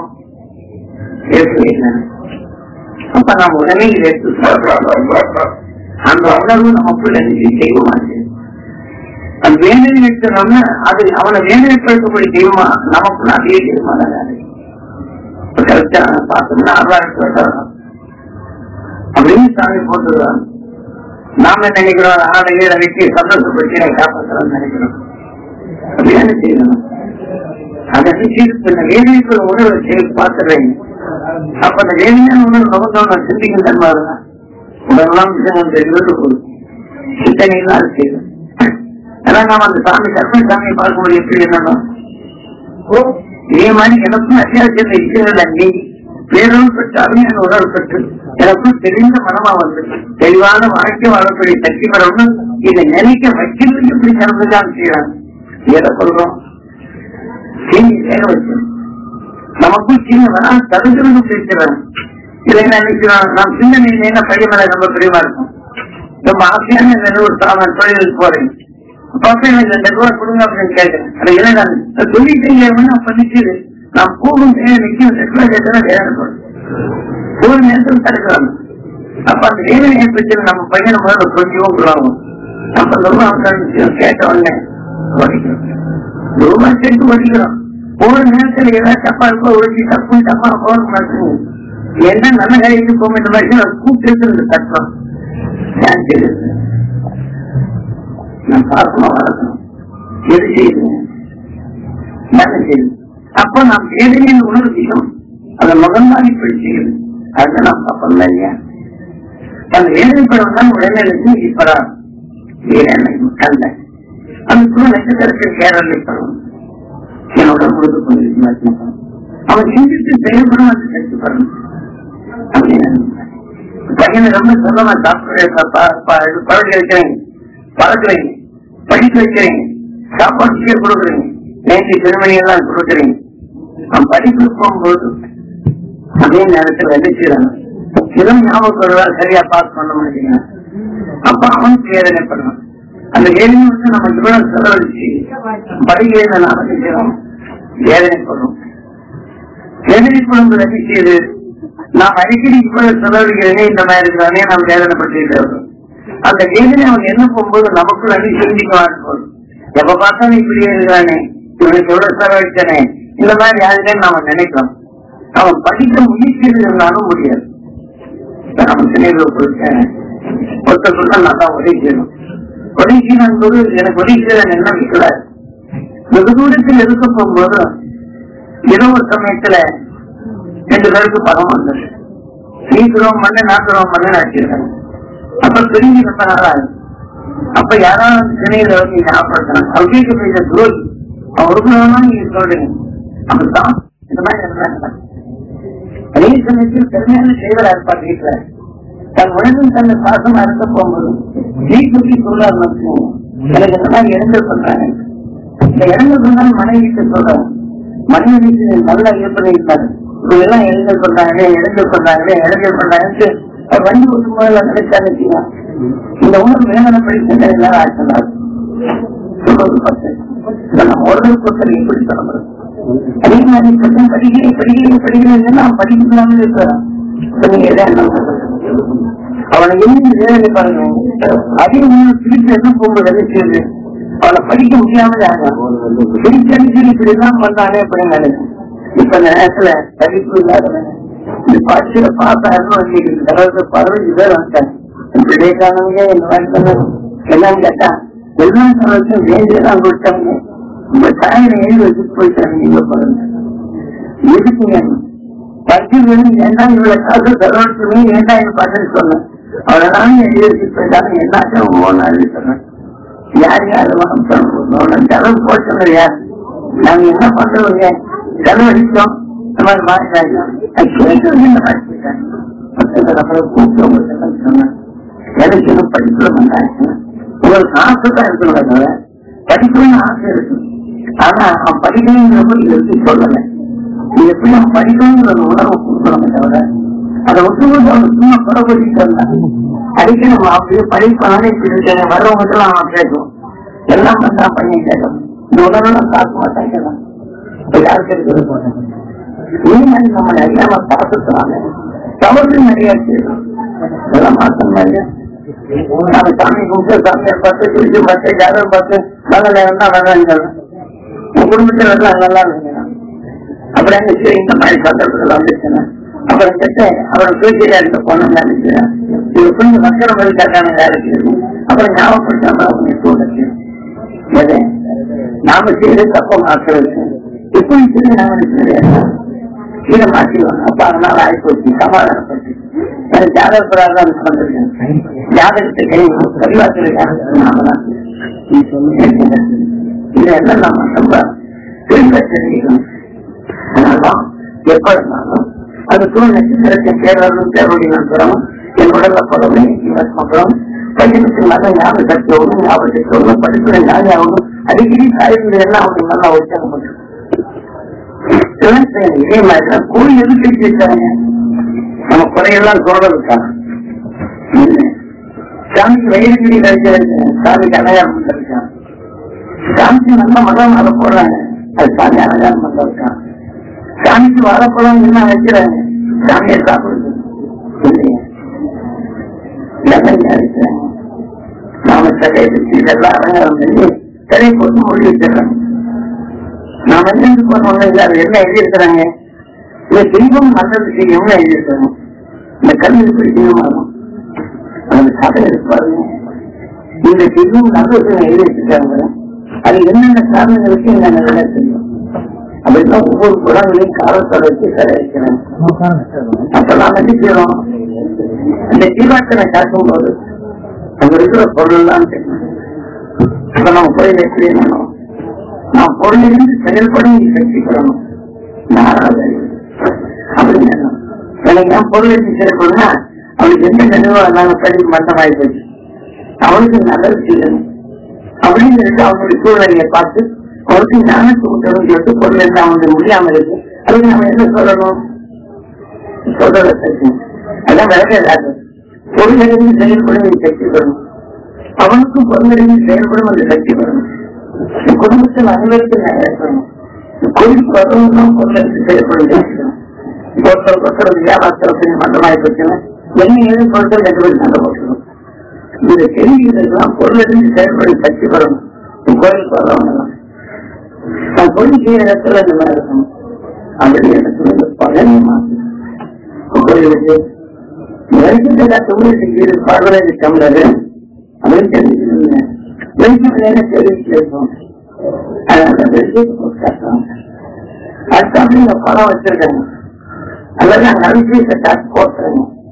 அப்ப நாம் உடனே இதை எடுத்து சொல்றோம். அந்த உணர்வு நமக்குள்ள இருந்து தெய்வமா இருக்கு அது வேதனை எடுத்தோம்னா அது அவனை வேதனைப்படுத்தக்கூடிய தெய்வமா நமக்குள்ள அதே தெய்வமா தான் கரெக்டா பார்த்தோம்னா அருளாருக்கு வந்தாங்க அப்படின்னு சாமி போட்டுருவாங்க நாம என்ன நினைக்கிறோம் ஆடை கீழே வச்சு சந்தோஷப்படுத்தி என்னை காப்பாற்றலாம்னு நினைக்கிறோம் அப்படியான செய்யணும் அதை செய்து வேதனைக்குள்ள உணர்வை செய்து பார்த்துறேன் அப்ப அந்த வேதனையான உணர்வு நோக்கம் நான் சிந்திக்கும் தன்மை இருந்தான் உடனெல்லாம் விஷயம் தெரிந்து போகுது சிந்தனை தான் செய்யும் ஏன்னா நாம அந்த சாமி கர்ம சாமியை பார்க்கும்போது எப்படி என்னன்னா ஓ இதே மாதிரி எனக்கும் அத்தியாவசியத்தை இருக்கிறத நீ வேறொரு பெற்று அருமையான உணர்வு பெற்று எனக்கும் தெரிந்த மனமா வந்து தெளிவான வாழ்க்கை வாழக்கூடிய சக்தி பெறணும்னு இதை நினைக்க வைக்கிறது எப்படி நடந்துதான் செய்யறாங்க எதை சொல்றோம் தீனி வேக வைக்கணும் நமக்கும் சின்னதா தடுக்கிறது பேசுறாங்க இதை என்ன நினைக்கிறோம் நாம் சிந்தனை என்ன பையன் ரொம்ப பிரியமா இருக்கும் ரொம்ப ஆசையான இந்த ஒரு சாமான் தொழிலுக்கு போறேன் அப்ப எனக்கு ரெண்டு ரூபா கொடுங்க அப்படின்னு கேட்கிறேன் அது என்னடா சொல்லிட்டீங்க நான் பண்ணிட்டு நான் போகும் நிற்கும் ரெண்டு கேட்டா வேதனைப்படும் ஒரு நேரத்தில் தடுக்கிறாங்க அப்ப அந்த வேதனையை பிரச்சனை நம்ம பையனை முதல்ல கொஞ்சம் விடுவாங்க நம்ம ரொம்ப அவசரம் கேட்ட உடனே ஓடிக்கிறோம் ரூபாய் சேர்த்து ஓடிக்கிறோம் ஒரு நேரத்தில் ஏதாவது தப்பா இருக்கோ ஒழிச்சு தப்பு தப்பா போக மாட்டேங்குது என்ன நல்ல காரியத்துக்கு போக இந்த மாதிரி நான் கூப்பிட்டு இந்த தத்துவம் நான் பார்க்கணும் வளர்க்கணும் எது செய்யுங்க நல்ல செய்யுது அப்ப நாம் வேதனையின் உணர்ச்சியும் அந்த முகம்தான் இப்படி செய்யுது அதுதான் நாம் தப்பம் இல்லையா அந்த வேதனைப்படம் தான் உடனே இருந்து இப்படா வேதனை கண்ட அந்த குழு நட்சத்திரத்தில் கேரளை படம் என்னோட முழுது கொண்டிருக்கிறார் அவன் சிந்தித்து செயல்படும் அந்த சக்தி படம் பையனை ரொம்ப சொல்லமா டாக்டர் பழக வைக்கிறேன் பழக்கிறேன் படிக்க வைக்கிறேன் சாப்பாடு செய்ய கொடுக்குறேன் நேற்று திருமணி எல்லாம் கொடுக்குறேன் அவன் படிப்பு போகும்போது அதே நேரத்தில் எதிர்க்கிறாங்க இளம் ஞாபகம் வருவா சரியா பாஸ் பண்ண மாட்டேங்கிறான் அப்ப அவன் வேதனை பண்ணுவான் அந்த வேதனை வந்து நம்ம இவ்வளவு செலவழிச்சு படிக்கிறத நாம செஞ்சோம் வேதனைப்படும் வேதனைப்படும் ரசி செய்து நாம் அடிக்கடி இவ்வளவு செலவழிக்கிறேனே இந்த மாதிரி இருக்கிறானே நாம் வேதனைப்பட்டு அந்த வேதனை அவன் என்ன போகும்போது நமக்குள்ள அடி சிந்திக்குவான் போது எப்ப பார்த்தாலும் இப்படியே இருக்கிறானே இவனுக்கு எவ்வளவு செலவழித்தானே இந்த மாதிரி யாருக்கே நாம நினைக்கிறோம் அவன் படிக்க முயற்சி இருந்தாலும் முடியாது நம்ம சென்னையில் போயிருக்கேன் ஒருத்தர் சொன்னா நல்லா உதவி செய்யணும் உதவி செய்யணும் போது எனக்கு உதவி செய்ய என்ன வீட்டுல வெகு தூரத்தில் இருக்க போகும்போது ஏதோ ஒரு சமயத்துல ரெண்டு பேருக்கு பணம் வந்தது நீ துரோகம் பண்ண நான் துரோகம் பண்ண அடிச்சிருக்காங்க அப்ப பிரிஞ்சு ரொம்ப நாளாது அப்ப யாராவது திணையில வந்து ஞாபகப்படுத்தணும் அவன் கேட்க போயிட்ட துரோகி அவன் உருவம் நீங்க சொல்றீங்க அப்படித்தான் இந்த மாதிரி இருந்தாங்க அதே சமயத்தில் பெருமையான செய்வரா இருப்பார் வீட்டுல தன் உலகம் தன்னை பாசமா இருக்க போகும்போது நீ தூக்கி சொல்லாது எனக்கு இந்த மாதிரி இடங்கள் பண்றாங்க இந்த இடங்கள் பண்ணாலும் மனைவிக்கு சொல்றாங்க மனைவிக்கு நல்லா இருப்பதை இருக்காது இப்படி எல்லாம் இடங்கள் பண்றாங்களே இடங்கள் பண்றாங்களே இடங்கள் பண்றாங்கன்னு அவர் வண்டி ஓட்டும் போது நினைச்சாங்க வச்சுக்கோங்க. இந்த உணர்வு வேதனை படிக்கின்ற எல்லாரும் ஆயிடுறாரு சொல்றது பத்து இதை நம்ம ஒருத்தருக்கு ஒருத்தர் எப்படி சொல்ல முடியும் அதே மாதிரி பசங்க படிக்கிறேன் படிக்கிறேன் படிக்கிறேன் நான் படிக்கலாம்னு இருக்கிறான் இப்ப நீங்க எதை என்ன பண்றது? அவனை என்ன வேதனை பாருங்க அதிக உணர்வு திருப்பி என்ன போகும்போது என்ன செய்யுது அவனை படிக்க முடியாமல் ஆகிறான் திருப்பி அடிச்சு இப்படி எல்லாம் பண்றானே அப்படின்னு நினைக்கிறேன் இப்ப இந்த நேரத்துல படிப்பு இல்லாதவன் இந்த பரிசுல பார்த்தாருன்னு வந்து கடவுளுக்கு பதினஞ்சு பேர் வந்துட்டாங்க விவேகானந்தே இந்த மாதிரி சொன்னாங்க. என்னன்னு கேட்டா எல்லா காலத்தையும் வேண்டியதான் கொடுத்தாங்க உங்க தாயில எழுதி வச்சுட்டு போயிட்டாங்க நீங்க பாருங்க எதுக்குங்க பத்து வேணும் ஏன்டா இவ்வளவு காசு செலவழிச்சுமே ஏன்டா இது பண்ணுன்னு சொன்னேன் அவ்வளவுதான் எழுதி வச்சுட்டு போயிட்டாங்க என்னாச்சும் ஒவ்வொன்று எழுதி சொன்னேன் யார் யாரு வாங்க செலவு போட்டு யார் நாங்க என்ன பண்றோங்க செலவழிச்சோம் இந்த மாதிரி மாறிட்டாங்க அது கேட்கறது இந்த மாதிரி போயிட்டாங்க பக்கத்துல அப்புறம் கூப்பிட்டு உங்களுக்கு சொன்னேன் எனக்கு இன்னும் படிப்புல வந்தாங்க உங்களுக்கு ஆசை தான் இருக்கணும் படிக்கணும்னு ஆசை இருக்கு ஆனா அவன் படிக்கணுங்கிற போது எடுத்து சொல்லலை நீ எப்படி அவன் படிக்கணுங்கிற ஒரு உணர்வு கொடுக்கணுமே தவிர அதை விட்டு விட்டு அவன் சும்மா புறப்பட்டு வந்தான் அடிக்க நம்ம அப்படியே படிப்பானே இப்படி இருக்காங்க வர்றவங்க எல்லாம் அவன் கேட்கும் எல்லாம் வந்தா பையன் கேட்கும் இந்த உணர்வு பார்க்க மாட்டான் கேட்கும் யாருக்கு இருக்கிறது போட்டேன் நீங்க நம்ம அறியாம பார்த்துக்கிறாங்க தவறு நிறைய இருக்கு இதெல்லாம் மாற்றம் நிறைய நாம சாமி கும்பிட்டு சாமியை பார்த்து திருச்சி பார்த்து ஜாதகம் பார்த்து நல்ல நேரம் தான் வேணாங்க உன் குடும்பத்துல எல்லாம் நல்லா இருந்தீங்க அப்புறம் என்ன சரி இந்த மாதிரி சந்தர்ப்பத்தில் வந்துச்சுன்னா அப்புறம் கேட்டு அவரை தூக்கியா இருந்த பொண்ணு நினைக்கிறேன் இது கொஞ்சம் மக்கள் மாதிரி கட்டான இருக்கு அப்புறம் ஞாபகப்படுத்தாம அவங்க தூண்டுச்சு எது நாம செய்து தப்ப மாற்றுறது இப்படி சொல்லி நாம நினைக்கிறேன் இதை மாற்றிடுவாங்க அப்ப அதனால ஆயிப்போச்சு சமாதானப்பட்டு எனக்கு ஜாதக பிரார்த்தம் வந்திருக்கேன் ஜாதகத்தை கை பரிவாத்திருக்காங்க நாம தான் இதெல்லாம் நம்ம ரொம்ப திரும்ப தெரிஞ்சுக்கணும் அதனால்தான் எப்ப இருந்தாலும் அது சூழ்நிலை சிறக்க தேர்தலும் தேர்வுடைய நம்புறோம் என் உடல்ல போறவங்க இவர் சொல்றோம் பையனுக்கு நல்ல ஞாபக சக்தி ஆகணும் ஞாபக சக்தி ஆகணும் படிப்புல ஞாபகம் ஆகணும் அடிக்கடி சாய்வு எல்லாம் அவங்க நல்லா உற்சாக முடியும் இதே மாதிரிதான் கூலி எதுக்கு கட்டி வச்சாங்க நம்ம குறையெல்லாம் சொல்றதுக்காக சாமிக்கு வயிறு கிடைக்கிறது சாமிக்கு அடையாளம் இருக்கான் சாமிக்கு நல்ல மதம் அதை போடுறாங்க அது சாமி அடையாளம் இருக்கான் சாமிக்கு வாழைப்பழம் என்ன வைக்கிறாங்க சாமியை சாப்பிடுறது இல்லையா லெமன் அடிக்கிறாங்க நாம சட்டையை வச்சு இதெல்லாம் அலங்காரம் பண்ணி தலை போட்டு மொழி வச்சிடறாங்க நாம என்ன பண்ணோம் இல்ல அது என்ன எழுதியிருக்கிறாங்க இந்த தெய்வம் நல்லது செய்யும்னு எழுதியிருக்காங்க இந்த கல்வி இப்படி செய்யணும் அது கதை இருப்பாருங்க இந்த தெய்வம் நல்லது எழுதி வச்சிருக்காங்க அது என்னென்ன காரணங்களுக்கு என்னென்ன வேலை செய்யும் அப்படின்னா ஒவ்வொரு குடங்களையும் காலத்தோட வச்சு கடை வைக்கிறேன் அப்ப நாம என்ன செய்யறோம் அந்த ஜீவாட்டனை காட்டும் போது அங்க இருக்கிற பொருள் எல்லாம் தெரியும் அப்ப நம்ம கோயில் எப்படி பண்ணணும் நான் பொருளிலிருந்து செயல்படும் நீ சக்தி பெறணும் நாராவது அப்படின்னு எனக்கு நான் பொருள் எடுத்து செயல்படுனா அவளுக்கு எந்த நினைவோ நாங்க படிப்பு மட்டமாயி போச்சு அவளுக்கு நல்லது செய்யணும் அப்படின்னு இருக்கு அவனுடைய சூழ்நிலையை பார்த்து அவருக்கு ஞானத்தை ஊட்டணும் சொல்லிட்டு பொருள் என்ன அவனுக்கு முடியாம இருக்கு அதுக்கு நம்ம என்ன சொல்லணும் சொல்றத சக்தி அதான் விளக்காது பொருளிலிருந்து செயல்படும் நீ சக்தி பெறணும் அவனுக்கும் பொருளிலிருந்து செயல்படும் அந்த சக்தி பெறணும் குடும்பத்தில் அனைவருக்கும் நிறைவேற்றணும் கோயிலுக்கு வரவங்களும் பொருளுக்கு செயல்படும் ஒருத்தர் ஒருத்தர் வியாபாரத்தில் மந்தமாய் போச்சுன்னா என்ன ஏது பொருட்கள் ரெண்டு பேரும் சண்டை போட்டுக்கணும் இந்த கேள்விகளுக்கெல்லாம் பொருளிலிருந்து செயல்படும் சக்தி பெறணும் கோயிலுக்கு வரவங்க நான் தொழில் செய்யற இடத்துல இந்த மாதிரி இருக்கணும் அப்படி இடத்துல இந்த பழனி மாசம் கோயிலுக்கு வெளிக்கிட்ட தொழிலுக்கு பதினஞ்சு தமிழர் அப்படின்னு தெரிஞ்சுக்கணும் வெளிக்கிட்ட தெரிவிச்சு வைப்போம் அடுத்த இந்த பணம் வச்சிருக்காங்க அல்லது அங்க அரிசி காசு போட்டுறாங்க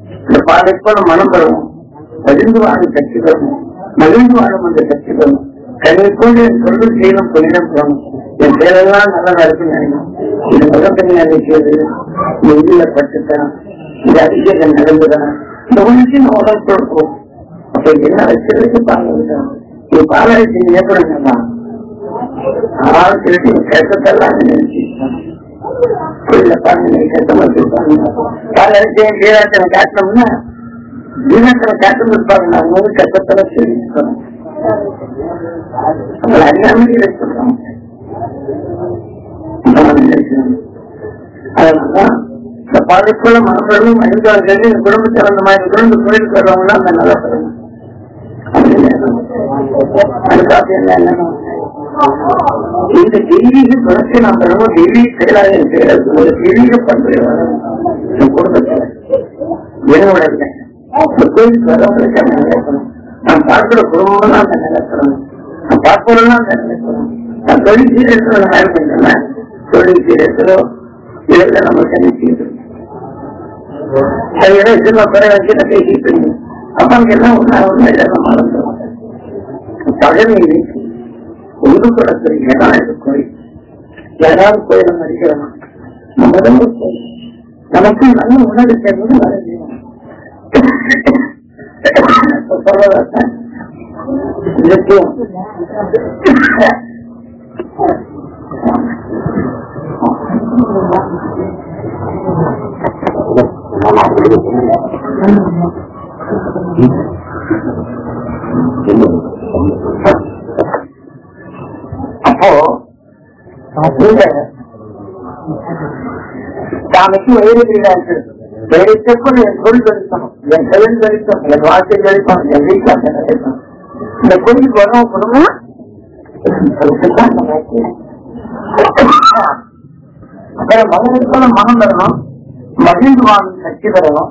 அதை போல மனம் பெறவும் மகிழ்ந்து வாழும் சக்தி பெறவும் மகிழ்ந்து வாழும் அந்த சக்தி பெறவும் கண்ணை கொண்டு என் சொல்லு செய்யணும் புனிதம் போகணும் என் செயலெல்லாம் நல்லதா இருக்குன்னு நினைக்கணும் இது முகத்தனி நினைக்கிறது இந்த உள்ள பட்டுதான் இது அதிகம் நடந்துதான் இந்த உணர்ச்சி நம்ம உடம்பு கொடுப்போம் அப்ப என்ன வச்சிருக்கு பாருங்க இது பாலாரிசி ஏற்படுங்கம்மா ஆள் திருட்டி கஷ்டத்தெல்லாம் நினைச்சு புரியல பாருங்க கஷ்டமா இருப்பாங்க பாலாரிசி வீராட்டனை காட்டணும்னா வீராட்டனை காட்டும் இருப்பாங்க நான் வந்து கஷ்டத்தெல்லாம் தெரிவிக்கணும் உங்களை அறியாமல் இருக்கிறோம் அதனாலதான் இந்த பழக்குள்ள மனப்படலும் மனிதர்கள் இந்த குடும்பத்தில் அந்த மாதிரி குடும்ப கோயிலுக்கு வர்றவங்க அந்த நல்லா சொல்லணும் அதுக்காக என்ன என்னன்னா இந்த தெய்வீக குணத்தை நாம் பெறவும் தெய்வீக செயலாக இருக்கிறது ஒரு தெய்வீக பண்பு இந்த குடும்பத்தில் என்னோட இல்லை இந்த கோயிலுக்கு வரவங்களுக்கு அந்த நிலைக்கணும் நான் பார்க்கிற குடும்பம் தான் அந்த நிலைக்கணும் நான் பார்ப்பவரெல்லாம் அந்த நிலைக்கணும் நான் தொழில் சீரத்தில் நான் பண்றேன் தொழில் சீரத்திலோ இதெல்லாம் நம்ம தனி செய்யணும் அதெல்லாம் சின்ன பிறகு வச்சு நான் பேசிட்டு இருந்தேன் அப்ப அங்க எல்லாம் ஒன்னா ஒண்ணு எல்லாம் மறந்துடும் பழமை நீக்கி ஒதுக்கூடக்கூடிய இடம் இது கோயில் யாராவது கோயிலை மதிக்கிறோம் நம்ம தான் ஒரு கோயில் நமக்கு நல்ல உணவு சேர்ந்து மறைஞ்சிடும் சொல்றதான் நிச்சயம் அப்போ இந்த சாமிக்கு வயிறு இருக்கு வெளிச்சப்பல் என் சொல் கழிக்கணும் என் செயல் கழிக்கும் என் வார்த்தை கழிக்கும் என் வீட்டில் கழிக்கும் இந்த கோயிலுக்கு வரணும் குடும்பம் அப்புறம் மகனுக்கு போல மனம் தரணும் மகிழ்ந்து வாழும் சக்தி தரணும்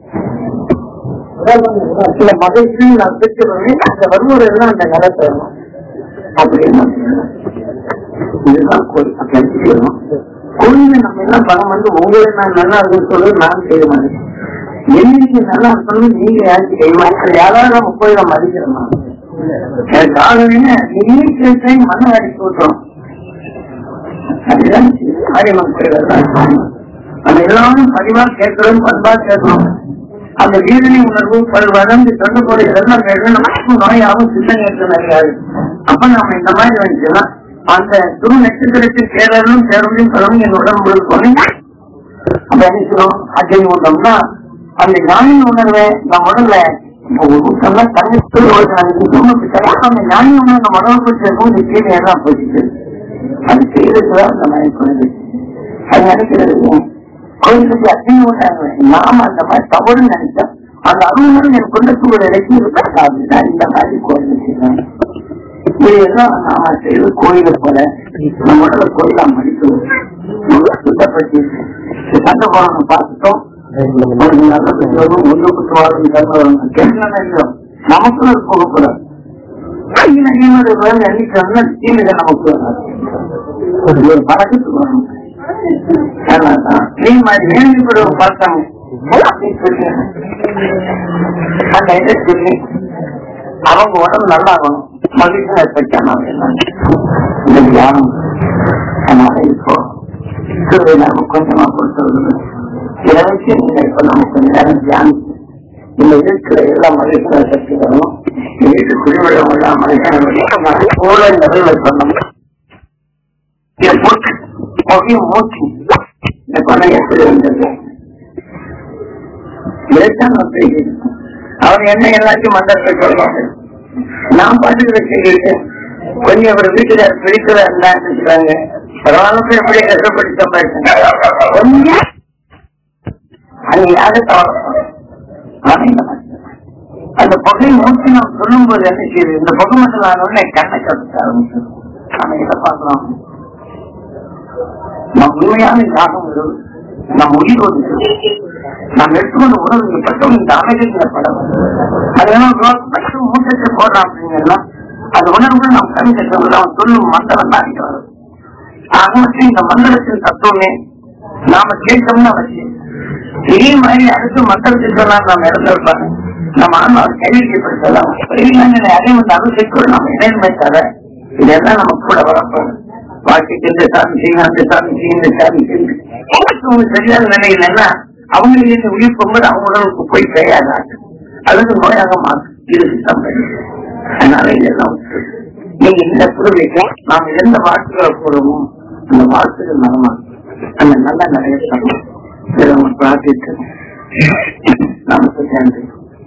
சில மகிழ்ச்சி நான் பெற்று வருவேன் அந்த வருமுறை எல்லாம் அந்த நிலை தரணும் அப்படின்னு இதுதான் கோயில் அப்படி செய்யணும் கோயில நம்ம எல்லாம் பணம் வந்து உங்களை நான் நல்லா இருக்குன்னு சொல்லி நான் செய்ய மாட்டேன் என்னைக்கு நல்லா இருக்கணும் நீங்க யாருக்கு செய்வாங்க யாராவது நம்ம கோயில மதிக்கிறோமா காரணம் நீங்க மண்ணை அடிச்சு விட்டோம் அதுதான் மாரியம்மன் கோயில் நம்ம எல்லாரும் பதிவா கேட்கிறோம் பண்பா கேட்கணும் அந்த வீரனை உணர்வு பல் வளர்ந்து தொண்டு போட இதெல்லாம் கேட்கணும் நமக்கு நோயாகவும் சிந்தனை நிறையாது அப்ப நம்ம இந்த மாதிரி வந்துச்சுன்னா அந்த துரு நட்சத்திரத்தில் சேரலும் சேரலும் சொல்லணும் என் உடம்பு போனீங்க அப்ப என்ன சொல்லுவோம் அஜய் விட்டோம்னா அந்த ஞானி உணர்வை நம்ம உடம்புல இப்போ ஒரு ஊட்டம்னா தண்ணி அந்த ஞானி உணர்வு நம்ம உடம்பு சேர்க்கும் இந்த கீழே எல்லாம் போயிட்டு அது செய்யறதுதான் அந்த மாதிரி குழந்தை அது நினைக்கிறது கோயிலுக்கு அத்தனை உண்டாங்க நாம அந்த மாதிரி தவறு நினைச்சோம் அந்த அருணரும் என் குண்டத்துக்குள்ள இறக்கி இருக்கா இந்த மாதிரி கோயில் செய்யணும் இதெல்லாம் நாம செய்வது கோயிலை போல நம்மளோட கோயிலா மடிக்கணும் சுத்தப்படுத்தி சண்டை போறவங்க பார்த்துட்டோம் நமக்கு ஒரு போகக்கூடாது நமக்கு ஒரு பழக்கத்துக்கு வரணும் நீ மாதிரி வேணுங்கிற ஒரு பழக்கம் அந்த இதை சொல்லி அவங்க உடம்பு நல்லா ஆகணும் மகிழ்ச்சி ஏற்பட்டாங்க இந்த தியானம் அதனால இப்போ நமக்கு கொஞ்சமா கொடுத்தது இதை வச்சு நீங்க இப்ப நமக்கு கொஞ்ச நேரம் தியானிச்சு இந்த இருக்கிற எல்லா மகிழ்ச்சியை சக்தி வரணும் வீட்டு குடிவிடம் எல்லா மனுஷனுடைய போல நிறைவு பண்ணணும் இதை போட்டு புகையும் மூச்சு இந்த கொலை எப்படி வந்தது இதைத்தான் நான் செய்கிறேன் அவர் என்ன எல்லாத்தையும் மண்டலத்தை சொல்லுவாங்க நான் பாட்டுக்கு வச்சுக்கிட்டு கொஞ்சம் அவர் வீட்டுல பிடிக்கிற இருந்தாங்க பரவாயில்ல எப்படி கஷ்டப்பட்டு சம்பாதிச்சாங்க கொஞ்சம் அது யாரு அந்த புகை மூச்சு நாம் சொல்லும் போது என்ன செய்யுது இந்த புகை மட்டும் நான் உடனே கண்ணை கற்று ஆரம்பிச்சு நம்ம இதை பார்க்கலாம் நம் உண்மையான யாகம் வருவது நம் உயிர் வந்து நாம் எடுத்துக்கொண்ட உணவு பட்டம் இந்த அமைதிங்கிற படம் அதெல்லாம் பட்டம் மூட்டத்தை போடுறோம் அப்படிங்கன்னா அந்த உணர்வு நாம் கண் கட்டவில்லை அவன் சொல்லும் மந்திரம் தான் இங்க வரும் ஆக இந்த மந்திரத்தின் தத்துவமே நாம கேட்டோம்னு அவசியம் இதே மாதிரி அடுத்து மக்களுக்கு சொன்னால் நாம் இறந்திருப்பாங்க நம்ம ஆன்மா கேள்விப்படுத்தலாம் அதே வந்து அனுசரிக்கணும் நம்ம இணைமை தர இதெல்லாம் நம்ம கூட வரப்போம் வாழ்க்கைக்கு இந்த சாமி செய்யணும் அந்த சாமி செய்யும் இந்த சாமி செய்யும் அவங்க சரியான நிலையில் என்ன அவங்களுக்கு இந்த உயிர் போகும்போது அவங்க உடலுக்கு போய் கிடையாது அதுக்கு நோயாக மாறும் இது சுத்தம் பண்ணி அதனால இதெல்லாம் நீங்க இந்த புதுவைக்கு நாம் எந்த வாழ்த்துக்களை போடுவோமோ அந்த வாழ்த்துக்கள் மனமா அந்த நல்ல நிறைய சொல்லணும் இதை நம்ம பிரார்த்தித்து நமக்கு சேர்ந்து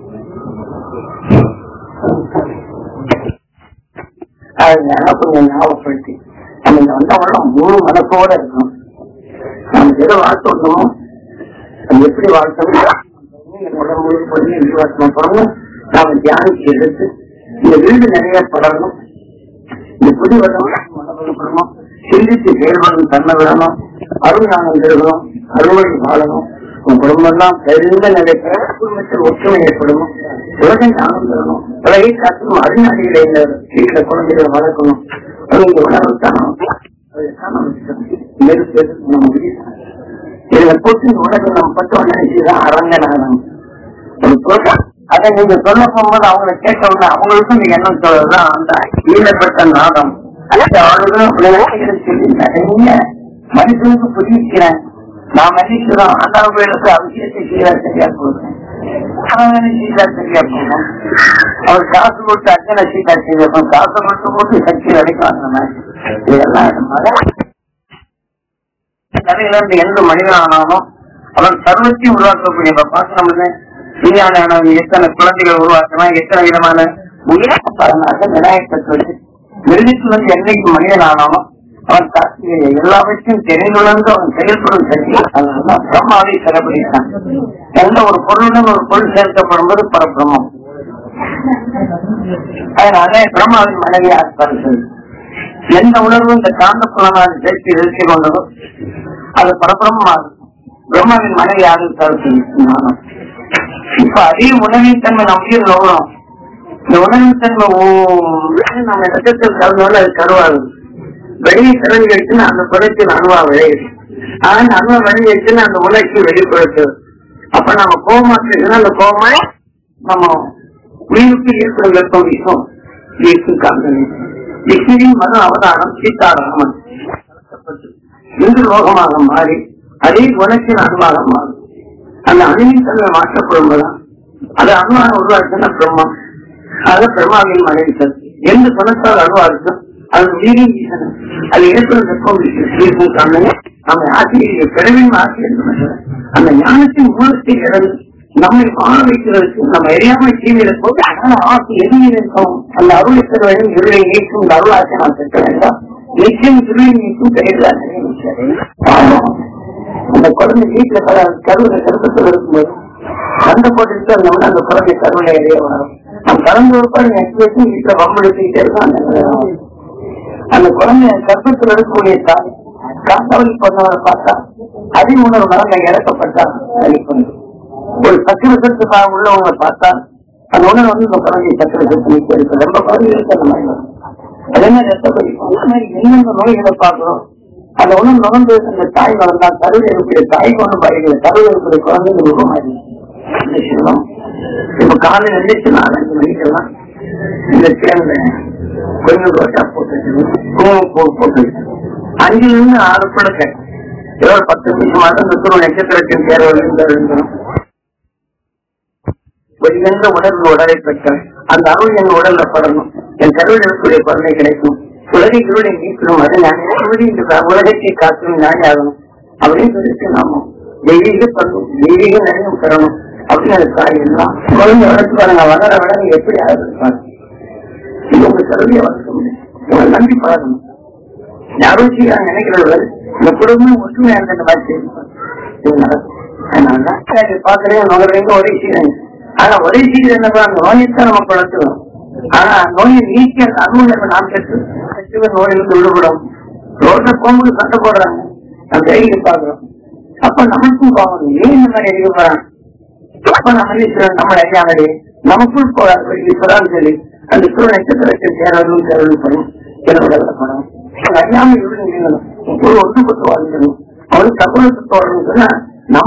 அது நான் கொஞ்சம் ஞாபகப்படுத்தி நம்ம இங்க வந்தவங்களும் முழு மனசோட இருக்கணும் நம்ம எதை வாழ்த்தோமோ அது எப்படி வாழ்த்தணும் என்னோட முழு பண்ணி விசுவாசம் பண்ணணும் நாம தியானிச்சு எடுத்து இந்த வீடு நிறைய படரணும் இந்த புதி வரணும் சிந்தித்து செயல்படும் தன்மை விடணும் அருள் ஞானம் பெருகணும் அறுவடை வாழணும் உன் குடும்பம் எல்லாம் பெருந்த நிலை பெற குடும்பத்தில் ஒற்றுமை ஏற்படணும் உலக ஞானம் பெறணும் உலகை காட்டும் அறிஞர்களை இந்த வீட்டுல குழந்தைகளை வளர்க்கணும் அவங்க உணர்வு தரணும் நெருப்பு நம்ம இதுல போட்டு உலகம் நம்ம பட்டு நினைச்சுதான் அரங்கனாகணும் ஒரு தோட்டம் அதை நீங்க சொல்ல போகும்போது அவங்களை கேட்ட உடனே அவங்களுக்கும் நீங்க என்ன சொல்றதுதான் அந்த ஈழப்பட்ட நாடம் அந்த அவர்களும் விளையாட்டுகளை சொல்லி நிறைய மனுஷனுக்கு புரிவிக்கிறேன் நாம் நினைக்கிறோம் அந்த அவர்களுக்கு அவசியத்தை செய்யறா சரியா போகுது அவன் நினைச்சா சரியா போகும் அவர் காசு கொடுத்து அர்ச்சனை செய்தா சரியா போகும் காசு கொடுத்து போட்டு சக்தி வரைக்கும் அந்த மாதிரி இதெல்லாம் கதையில இருந்து எந்த மனிதன் ஆனாலும் அவன் சர்வத்தையும் உருவாக்கக்கூடிய பாசனம் விஞ்ஞான எத்தனை குழந்தைகள் உருவாக்கலாம் எத்தனை விதமான உயிர் பலனாக விநாயகத்தை மிருகத்தில் வந்து என்னைக்கு மனிதன் ஆனாலும் அவன் கார்த்திகை எல்லாவற்றையும் தெரிந்துணர்ந்து அவன் செயல்படும் சக்தி அதனால பிரம்மாவை சிறப்பிடித்தான் எந்த ஒரு பொருளுடன் ஒரு பொருள் சேர்க்கப்படும் போது பரபிரமம் அதனால பிரம்மாவின் மனைவி ஆஸ்பார்கள் எந்த உணர்வும் இந்த காந்த புலனான சேர்த்து எழுச்சி கொண்டதோ அது பரபிரமா பிரம்மாவின் மனைவி யாரும் கருத்து ஞானம் இப்ப அதே உணவின் தன்மை நம்ம உயிர் நோகிறோம் இந்த உணவின் தன்மை நம்ம இடத்தில் கலந்தோட அது கருவாது வெளியே திறந்து எடுத்துன்னா அந்த புறத்தில் அணுவா விளையுது ஆனா அந்த அணுவா வெளியே எடுத்துன்னா அந்த உணர்ச்சி வெளிப்படுத்துது அப்ப நம்ம கோபமாக்குறதுன்னா அந்த கோபமா நம்ம உயிருக்கு ஏற்படும் வெப்பம் வீசும் வீசும் காந்தனி விஷ்ணுவின் மத அவதாரம் சீதாராமன் இந்து லோகமாக மாறி அதே குணத்தின் அணுவாக மாறும் அந்த அணுவின் தன்மை மாற்றப்படும் போதுதான் அது அணுவான உருவாக்குன்னா பிரம்மம் அது பிரம்மாவின் மனைவி சக்தி எந்த குணத்தால் அணுவா இருக்கும் அது மீறி வீசணும் அது ஏற்படும் வெப்பம் வீசும் காரணம் நம்ம ஆசிரியர் பிறவின் ஆசிரியர் அந்த ஞானத்தின் மூலத்தை இழந்து நம்மை வாழ வைக்கிறதுக்கு நம்ம அறியாம தீவிர போது அதனால ஆசை எதுவும் இருக்கும் அந்த அருளை தருவதும் இருளை நீக்கும் இந்த அருளாசை நான் திட்ட வேண்டாம் நிச்சயம் இருளை நீக்கும் பெயர்தான் அந்த குழந்தை வீட்டுல கருவில கருப்பத்தில் இருக்கும்போது சண்டை போட்டுட்டு இருந்தோம்னா அந்த குழந்தை கருவில எரிய வரும் நம்ம கலந்து ஒரு நெக்ஸ்ட் வீட்டுல வம்பெடுத்துக்கிட்டே இருக்காங்க அந்த குழந்தை கர்ப்பத்தில் இருக்கக்கூடிய தாய் காத்தவழி பண்ணவரை பார்த்தா அதிமுனர் மரங்க இறக்கப்பட்டா அழிப்பது ஒரு சக்கரத்திற்கு தான் உள்ளவங்க பார்த்தா அந்த உணர்வு வந்து இந்த குழந்தை சக்கரத்திற்கு நீக்க இருக்கு ரொம்ப குழந்தைகளுக்கு அந்த மாதிரி வரும். அதே மாதிரி ரத்த கொதிக்கும் அந்த மாதிரி எந்தெந்த நோய்களை பார்க்கிறோம் அந்த உணவு நுகர்ந்து அந்த தாய் வளர்ந்தா கருவில் இருக்கிற தாய் கொண்டு பாய்கிற கருவில் இருக்கிற குழந்தை ரூபம் மாதிரி இந்த சிவம் இப்ப காலையில் எழுந்திரிச்சு நாலஞ்சு மணிக்கெல்லாம் இந்த தேர்ந்த கொஞ்சம் ரோட்டா போட்டு குங்குமப்பூ போட்டு அஞ்சுல இருந்து ஆறு பழக்க ஏதோ பத்து நிமிஷம் அந்த துரு நட்சத்திரத்தின் தேர்வு எழுந்தணும் ஒரு எந்த உணர்வு உடலை பெற்ற அந்த அருள் என் உடல்ல படணும் என் கருவில் இருக்கக்கூடிய குழந்தை கிடைக்கும் உலகை இருளை நீக்கணும் அது நான் இந்த உலகத்தை காக்கணும் நானே ஆகணும் அப்படின்னு சொல்லிட்டு நாம தெய்வீக பண்பும் தெய்வீக நினைவும் பெறணும் அப்படின்னு அது தாய் எல்லாம் குழந்தை வளர்த்து பாருங்க வளர வளர எப்படி ஆரம்பிப்பாங்க இது உங்க கருவியை வளர்க்க முடியும் உங்களை நம்பி பழகணும் யாரும் செய்யறாங்க நினைக்கிறவர்கள் இந்த குடும்பம் ஒற்றுமையா இருந்த இந்த மாதிரி செய்யணும் இது நடக்கும் அதனால பாக்குறேன் நுகர்றீங்க உதவி செய்யறாங்க ஆனா உதவி செய்யறது என்ன அந்த நோயத்தான் நம்ம குழந்தைக்கிறோம் ஆனா நோயை நீக்க அனுமதி நாம் பெற்று நோயிலிருந்து விடுபடும் ரோட்ல போகும்போது சண்டை போடுறாங்க நம்ம கையில பாக்குறோம் அப்ப நமக்கும் போகணும் ஏன் இந்த மாதிரி அடிக்க போறாங்க அப்ப நம்ம நினைக்கிறோம் நம்ம அறியாமலே நமக்குள் போறாங்க இப்பதான் சொல்லி அந்த சுர நட்சத்திரத்தில் சேரலும் சேரலும் படும் என்னோட படம் அறியாம இருந்து நீங்கணும் ஒன்று பத்து வாழ்ந்துடும் அவனுக்கு தகுந்த தோழணும் சொன்னா